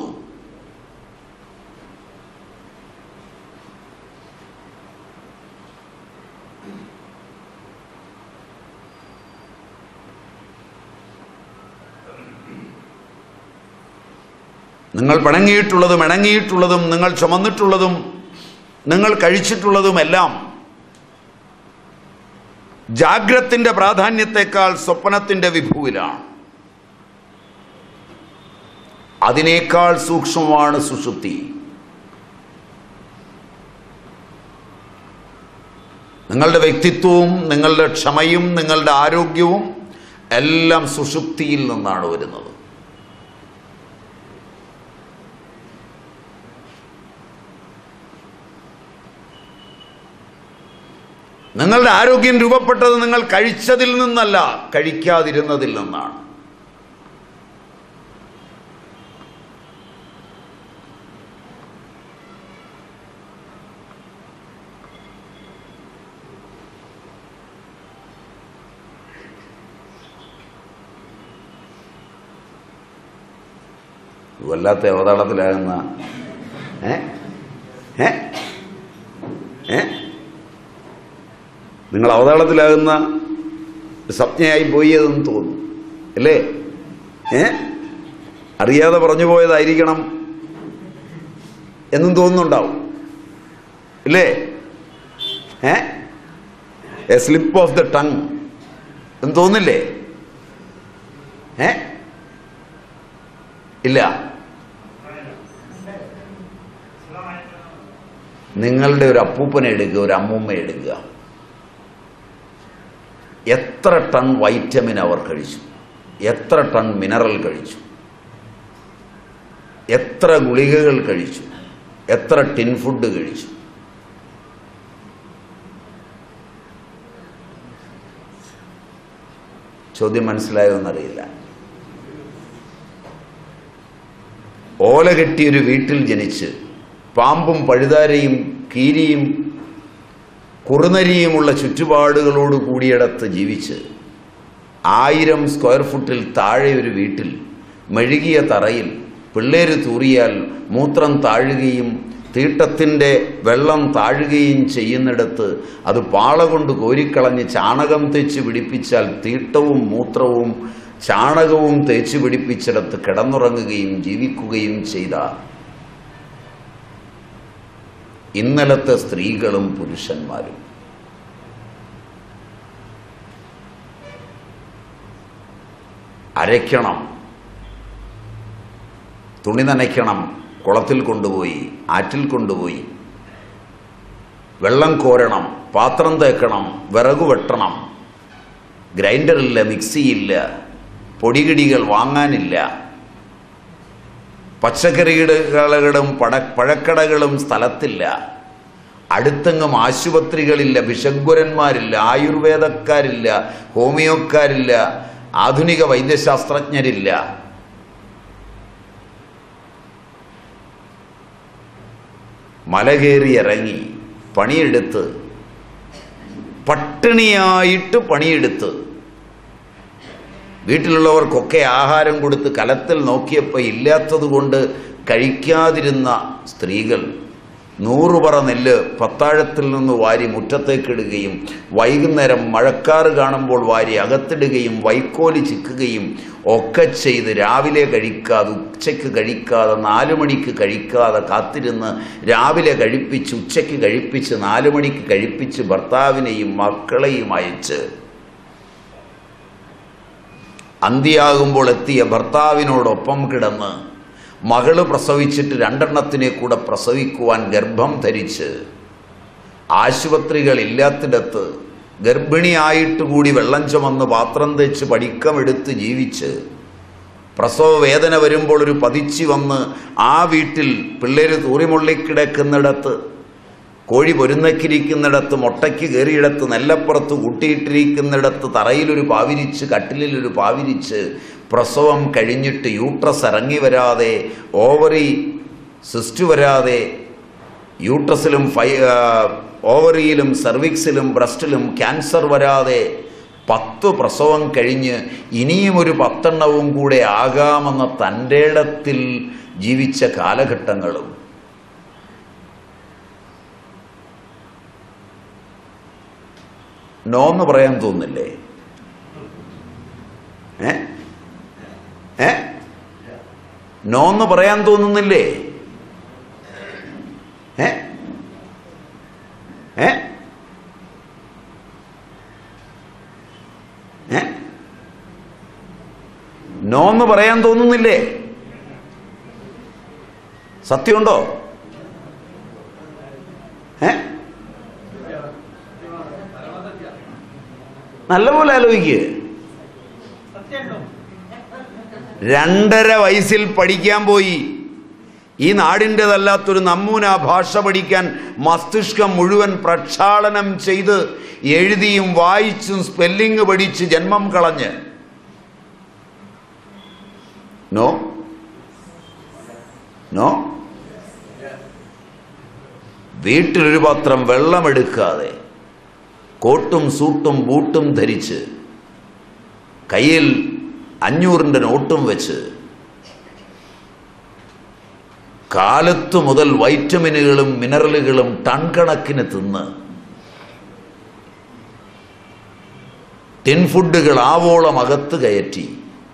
നിങ്ങൾ പിണങ്ങിയിട്ടുള്ളതും ഇണങ്ങിയിട്ടുള്ളതും നിങ്ങൾ ചുമന്നിട്ടുള്ളതും നിങ്ങൾ കഴിച്ചിട്ടുള്ളതുമെല്ലാം ജാഗ്രത്തിന്റെ പ്രാധാന്യത്തെക്കാൾ സ്വപ്നത്തിന്റെ വിഭുവിലാണ് അതിനേക്കാൾ സൂക്ഷ്മമാണ് സുഷുപ്തി നിങ്ങളുടെ വ്യക്തിത്വവും നിങ്ങളുടെ ക്ഷമയും നിങ്ങളുടെ ആരോഗ്യവും എല്ലാം സുഷുപ്തിയിൽ നിന്നാണ് വരുന്നത് നിങ്ങളുടെ ആരോഗ്യം രൂപപ്പെട്ടത് നിങ്ങൾ കഴിച്ചതിൽ നിന്നല്ല കഴിക്കാതിരുന്നതിൽ നിന്നാണ് വല്ലാത്ത അവതാളത്തിലാകുന്ന ഏ ഏ ഏ നിങ്ങൾ അവതാളത്തിലാകുന്ന സ്വപ്നയായി പോയി അതെന്ന് തോന്നുന്നു അല്ലേ ഏ അറിയാതെ പറഞ്ഞു പോയതായിരിക്കണം എന്നും തോന്നുന്നുണ്ടാവും ഇല്ലേ ഏ a slip of the tongue എന്ന് തോന്നില്ലേ ഏ ഇല്ല നിങ്ങളുടെ ഒരു അപ്പൂപ്പനെ എടുക്കുക ഒരു അമ്മൂമ്മ എടുക്കുക എത്ര ടൺ വൈറ്റമിൻ അവർ കഴിച്ചു എത്ര ടൺ മിനറൽ കഴിച്ചു എത്ര ഗുളികകൾ കഴിച്ചു എത്ര ടിൻ ഫുഡ് കഴിച്ചു ചോദ്യം മനസ്സിലായോ എന്നറിയില്ല ഓല കെട്ടിയൊരു വീട്ടിൽ ജനിച്ച് പാമ്പും പഴുതാരയും കീരിയും കുറുനരിയുമുള്ള ചുറ്റുപാടുകളോട് കൂടിയിടത്ത് ജീവിച്ച് ആയിരം സ്ക്വയർ ഫുട്ടിൽ താഴെ ഒരു വീട്ടിൽ മെഴുകിയ തറയിൽ പിള്ളേര് തൂറിയാൽ മൂത്രം താഴുകയും തീട്ടത്തിൻ്റെ വെള്ളം താഴുകയും ചെയ്യുന്നിടത്ത് അത് പാള കൊണ്ട് കോരിക്കളഞ്ഞ് ചാണകം തേച്ച് പിടിപ്പിച്ചാൽ തീട്ടവും മൂത്രവും ചാണകവും തേച്ച് പിടിപ്പിച്ചിടത്ത് കിടന്നുറങ്ങുകയും ജീവിക്കുകയും ചെയ്ത ഇന്നലത്തെ സ്ത്രീകളും പുരുഷന്മാരും അരയ്ക്കണം തുണി നനയ്ക്കണം കുളത്തിൽ കൊണ്ടുപോയി ആറ്റിൽ കൊണ്ടുപോയി വെള്ളം കോരണം പാത്രം തേക്കണം വിറകു വെട്ടണം ഗ്രൈൻഡറില്ല മിക്സിയില്ല പൊടികിടികൾ വാങ്ങാനില്ല പച്ചക്കറികളുടെ പട പഴക്കടകളും സ്ഥലത്തില്ല അടുത്തെങ്ങും ആശുപത്രികളില്ല ഭിഷഗ്വരന്മാരില്ല ആയുർവേദക്കാരില്ല ഹോമിയോക്കാരില്ല ആധുനിക വൈദ്യശാസ്ത്രജ്ഞരില്ല മല കയറി ഇറങ്ങി പണിയെടുത്ത് പട്ടിണിയായിട്ട് പണിയെടുത്ത് വീട്ടിലുള്ളവർക്കൊക്കെ ആഹാരം കൊടുത്ത് കലത്തിൽ നോക്കിയപ്പോൾ ഇല്ലാത്തത് കൊണ്ട് കഴിക്കാതിരുന്ന സ്ത്രീകൾ നൂറ് പറ നെല്ല് പത്താഴത്തിൽ നിന്ന് വാരി മുറ്റത്തേക്കിടുകയും വൈകുന്നേരം മഴക്കാറ് കാണുമ്പോൾ വാരി അകത്തിടുകയും വൈക്കോല് ചിക്കുകയും ഒക്കെ ചെയ്ത് രാവിലെ കഴിക്കാതെ ഉച്ചയ്ക്ക് കഴിക്കാതെ നാലു മണിക്ക് കഴിക്കാതെ കാത്തിരുന്ന് രാവിലെ കഴിപ്പിച്ച് ഉച്ചയ്ക്ക് കഴിപ്പിച്ച് നാലു മണിക്ക് കഴിപ്പിച്ച് ഭർത്താവിനെയും മക്കളെയും അയച്ച് അന്തിയാകുമ്പോൾ എത്തിയ ഭർത്താവിനോടൊപ്പം കിടന്ന് മകള് പ്രസവിച്ചിട്ട് രണ്ടെണ്ണത്തിനെ കൂടെ പ്രസവിക്കുവാൻ ഗർഭം ധരിച്ച് ആശുപത്രികൾ ഇല്ലാത്തിടത്ത് ഗർഭിണിയായിട്ട് കൂടി വെള്ളം ചുമന്ന് പാത്രം തേച്ച് പഠിക്കമെടുത്ത് ജീവിച്ച് പ്രസവ വേദന വരുമ്പോൾ ഒരു പതിച്ചു വന്ന് ആ വീട്ടിൽ പിള്ളേര് തൂറിമുള്ളിക്കിടക്കുന്നിടത്ത് കോഴി പൊരുന്നക്കിരിക്കുന്നിടത്ത് മുട്ടയ്ക്ക് കയറിയിടത്ത് നെല്ലപ്പുറത്ത് കൂട്ടിയിട്ടിരിക്കുന്നിടത്ത് തറയിലൊരു പാവിരിച്ച് കട്ടിലിലൊരു പാവിരിച്ച് പ്രസവം കഴിഞ്ഞിട്ട് യൂട്രസ് ഇറങ്ങി വരാതെ ഓവറി സിസ്റ്റ് വരാതെ യൂട്രസിലും ഫൈ ആ, ഓവറിയിലും സെർവിക്സിലും ബ്രസ്റ്റിലും ക്യാൻസർ വരാതെ പത്ത് പ്രസവം കഴിഞ്ഞ് ഇനിയും ഒരു പത്തെണ്ണവും കൂടെ ആകാമെന്ന തൻ്റെ ഇടത്തിൽ ജീവിച്ച കാലഘട്ടങ്ങളും നോ എന്ന് പറയാൻ തോന്നില്ലേ ഏ ഏ നോ എന്ന് പറയാൻ തോന്നുന്നില്ലേ ഏ ഏ ഏ നോ എന്ന് പറയാൻ തോന്നുന്നില്ലേ സത്യമുണ്ടോ ഏ നല്ലപോലെ ആലോചിക്കുക രണ്ടര വയസ്സിൽ പഠിക്കാൻ പോയി ഈ നാടിൻ്റെതല്ലാത്തൊരു നമ്മൂന ഭാഷ പഠിക്കാൻ മസ്തിഷ്കം മുഴുവൻ പ്രക്ഷാളനം ചെയ്ത് എഴുതിയും വായിച്ചും സ്പെല്ലിംഗ് പഠിച്ച് ജന്മം കളഞ്ഞ് നോ നോ വീട്ടിലൊരു പാത്രം വെള്ളമെടുക്കാതെ കോട്ടും സൂട്ടും ബൂട്ടും ധരിച്ച് കയ്യിൽ അഞ്ഞൂറിൻ്റെ നോട്ടും വെച്ച് കാലത്തു മുതൽ വൈറ്റമിനുകളും മിനറലുകളും ടൺ കണക്കിന് തിന്ന് ടിൻ ഫുഡുകൾ ആവോളം അകത്ത് കയറ്റി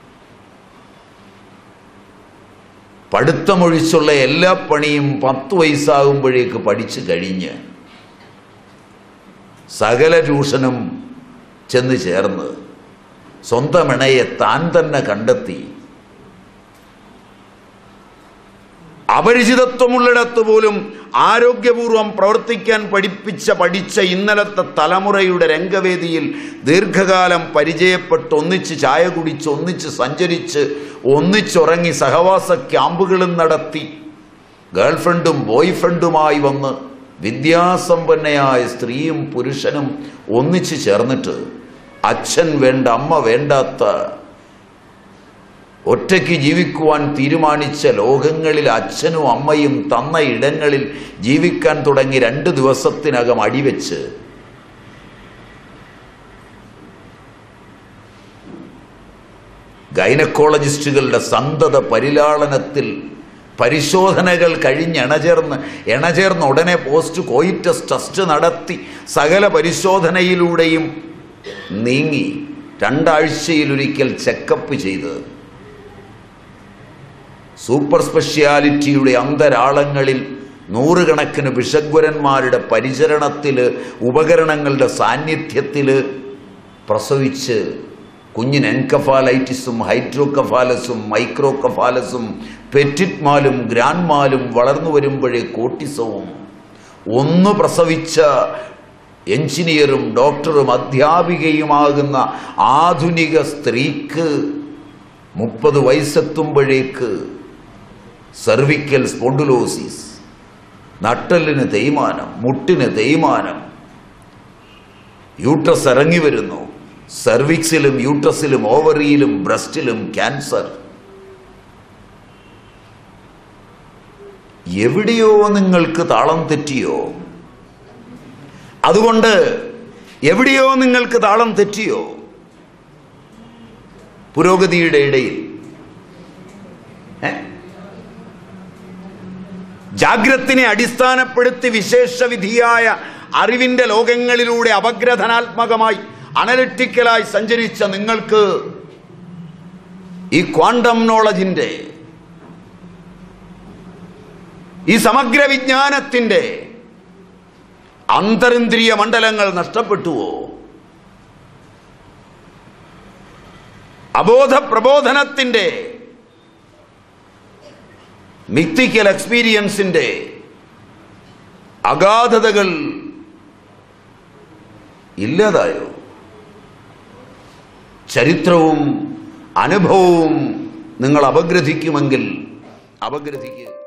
പഠിത്തമൊഴിച്ചുള്ള എല്ലാ പണിയും പത്ത് വയസ്സാകുമ്പോഴേക്ക് പഠിച്ചു കഴിഞ്ഞ് സകല ട്യൂഷനും ചെന്ന് ചേർന്ന് സ്വന്തം ഇണയെ താൻ തന്നെ കണ്ടെത്തി അപരിചിതത്വമുള്ളിടത്ത് പോലും ആരോഗ്യപൂർവം പ്രവർത്തിക്കാൻ പഠിപ്പിച്ച പഠിച്ച ഇന്നലത്തെ തലമുറയുടെ രംഗവേദിയിൽ ദീർഘകാലം പരിചയപ്പെട്ട് ഒന്നിച്ച് ചായ കുടിച്ച് ഒന്നിച്ച് സഞ്ചരിച്ച് ഒന്നിച്ചുറങ്ങി സഹവാസ ക്യാമ്പുകളും നടത്തി ഗേൾഫ്രണ്ടും ബോയ് ഫ്രണ്ടുമായി വന്ന് വിദ്യാസമ്പന്നയായ സ്ത്രീയും പുരുഷനും ഒന്നിച്ചു ചേർന്നിട്ട് അച്ഛൻ വേണ്ട അമ്മ വേണ്ടാത്ത ഒറ്റയ്ക്ക് ജീവിക്കുവാൻ തീരുമാനിച്ച ലോകങ്ങളിൽ അച്ഛനും അമ്മയും തന്ന ഇടങ്ങളിൽ ജീവിക്കാൻ തുടങ്ങി രണ്ട് ദിവസത്തിനകം അടിവെച്ച് ഗൈനക്കോളജിസ്റ്റുകളുടെ സന്തത പരിലാളനത്തിൽ പരിശോധനകൾ കഴിഞ്ഞ് ഇണചേർന്ന് ഇണചേർന്ന് ഉടനെ പോസ്റ്റ് കോയിറ്റസ് ടെസ്റ്റ് നടത്തി സകല പരിശോധനയിലൂടെയും നീങ്ങി രണ്ടാഴ്ചയിലൊരിക്കൽ ചെക്കപ്പ് ചെയ്ത് സൂപ്പർ സ്പെഷ്യാലിറ്റിയുടെ അന്തരാളങ്ങളിൽ നൂറുകണക്കിന് വിഷഗ്വരന്മാരുടെ പരിചരണത്തിൽ ഉപകരണങ്ങളുടെ സാന്നിധ്യത്തിൽ പ്രസവിച്ച് കുഞ്ഞിന് എൻകഫാലൈറ്റിസും ഹൈഡ്രോകഫാലസും മൈക്രോകഫാലസും പെറ്റിറ്റ്മാലും ഗ്രാൻമാലും വളർന്നു വരുമ്പോഴേ കോട്ടിസവും ഒന്ന് പ്രസവിച്ച എഞ്ചിനീയറും ഡോക്ടറും അധ്യാപികയുമാകുന്ന ആധുനിക സ്ത്രീക്ക് മുപ്പത് വയസ്സെത്തുമ്പോഴേക്ക് സെർവിക്കൽ സ്പോണ്ടുലോസിസ് നട്ടലിന് തേയ്മാനം മുട്ടിന് തേയ്മാനം യൂട്രസ് ഇറങ്ങി വരുന്നു സെർവിക്സിലും യൂട്രസിലും ഓവറിയിലും ബ്രസ്റ്റിലും ക്യാൻസർ എവിടെയോ നിങ്ങൾക്ക് താളം തെറ്റിയോ അതുകൊണ്ട് എവിടെയോ നിങ്ങൾക്ക് താളം തെറ്റിയോ പുരോഗതിയുടെ ഇടയിൽ ഏ? ജാഗ്രത്തിനെ അടിസ്ഥാനപ്പെടുത്തി വിശേഷവിധിയായ അറിവിന്റെ ലോകങ്ങളിലൂടെ അപഗ്രഥനാത്മകമായി അനലിറ്റിക്കലായി സഞ്ചരിച്ച നിങ്ങൾക്ക് ഈ ക്വാണ്ടം നോളജിന്റെ ഈ സമഗ്ര വിജ്ഞാനത്തിന്റെ അന്തരിന്ദ്രിയ മണ്ഡലങ്ങൾ നഷ്ടപ്പെട്ടുവോ അബോധ പ്രബോധനത്തിന്റെ മിത്തിക്കൽ എക്സ്പീരിയൻസിന്റെ അഗാധതകൾ ഇല്ലാതായോ ചരിത്രവും അനുഭവവും നിങ്ങൾ അപഗ്രഥിക്കുമെങ്കിൽ അപഗ്രഥിക്കുക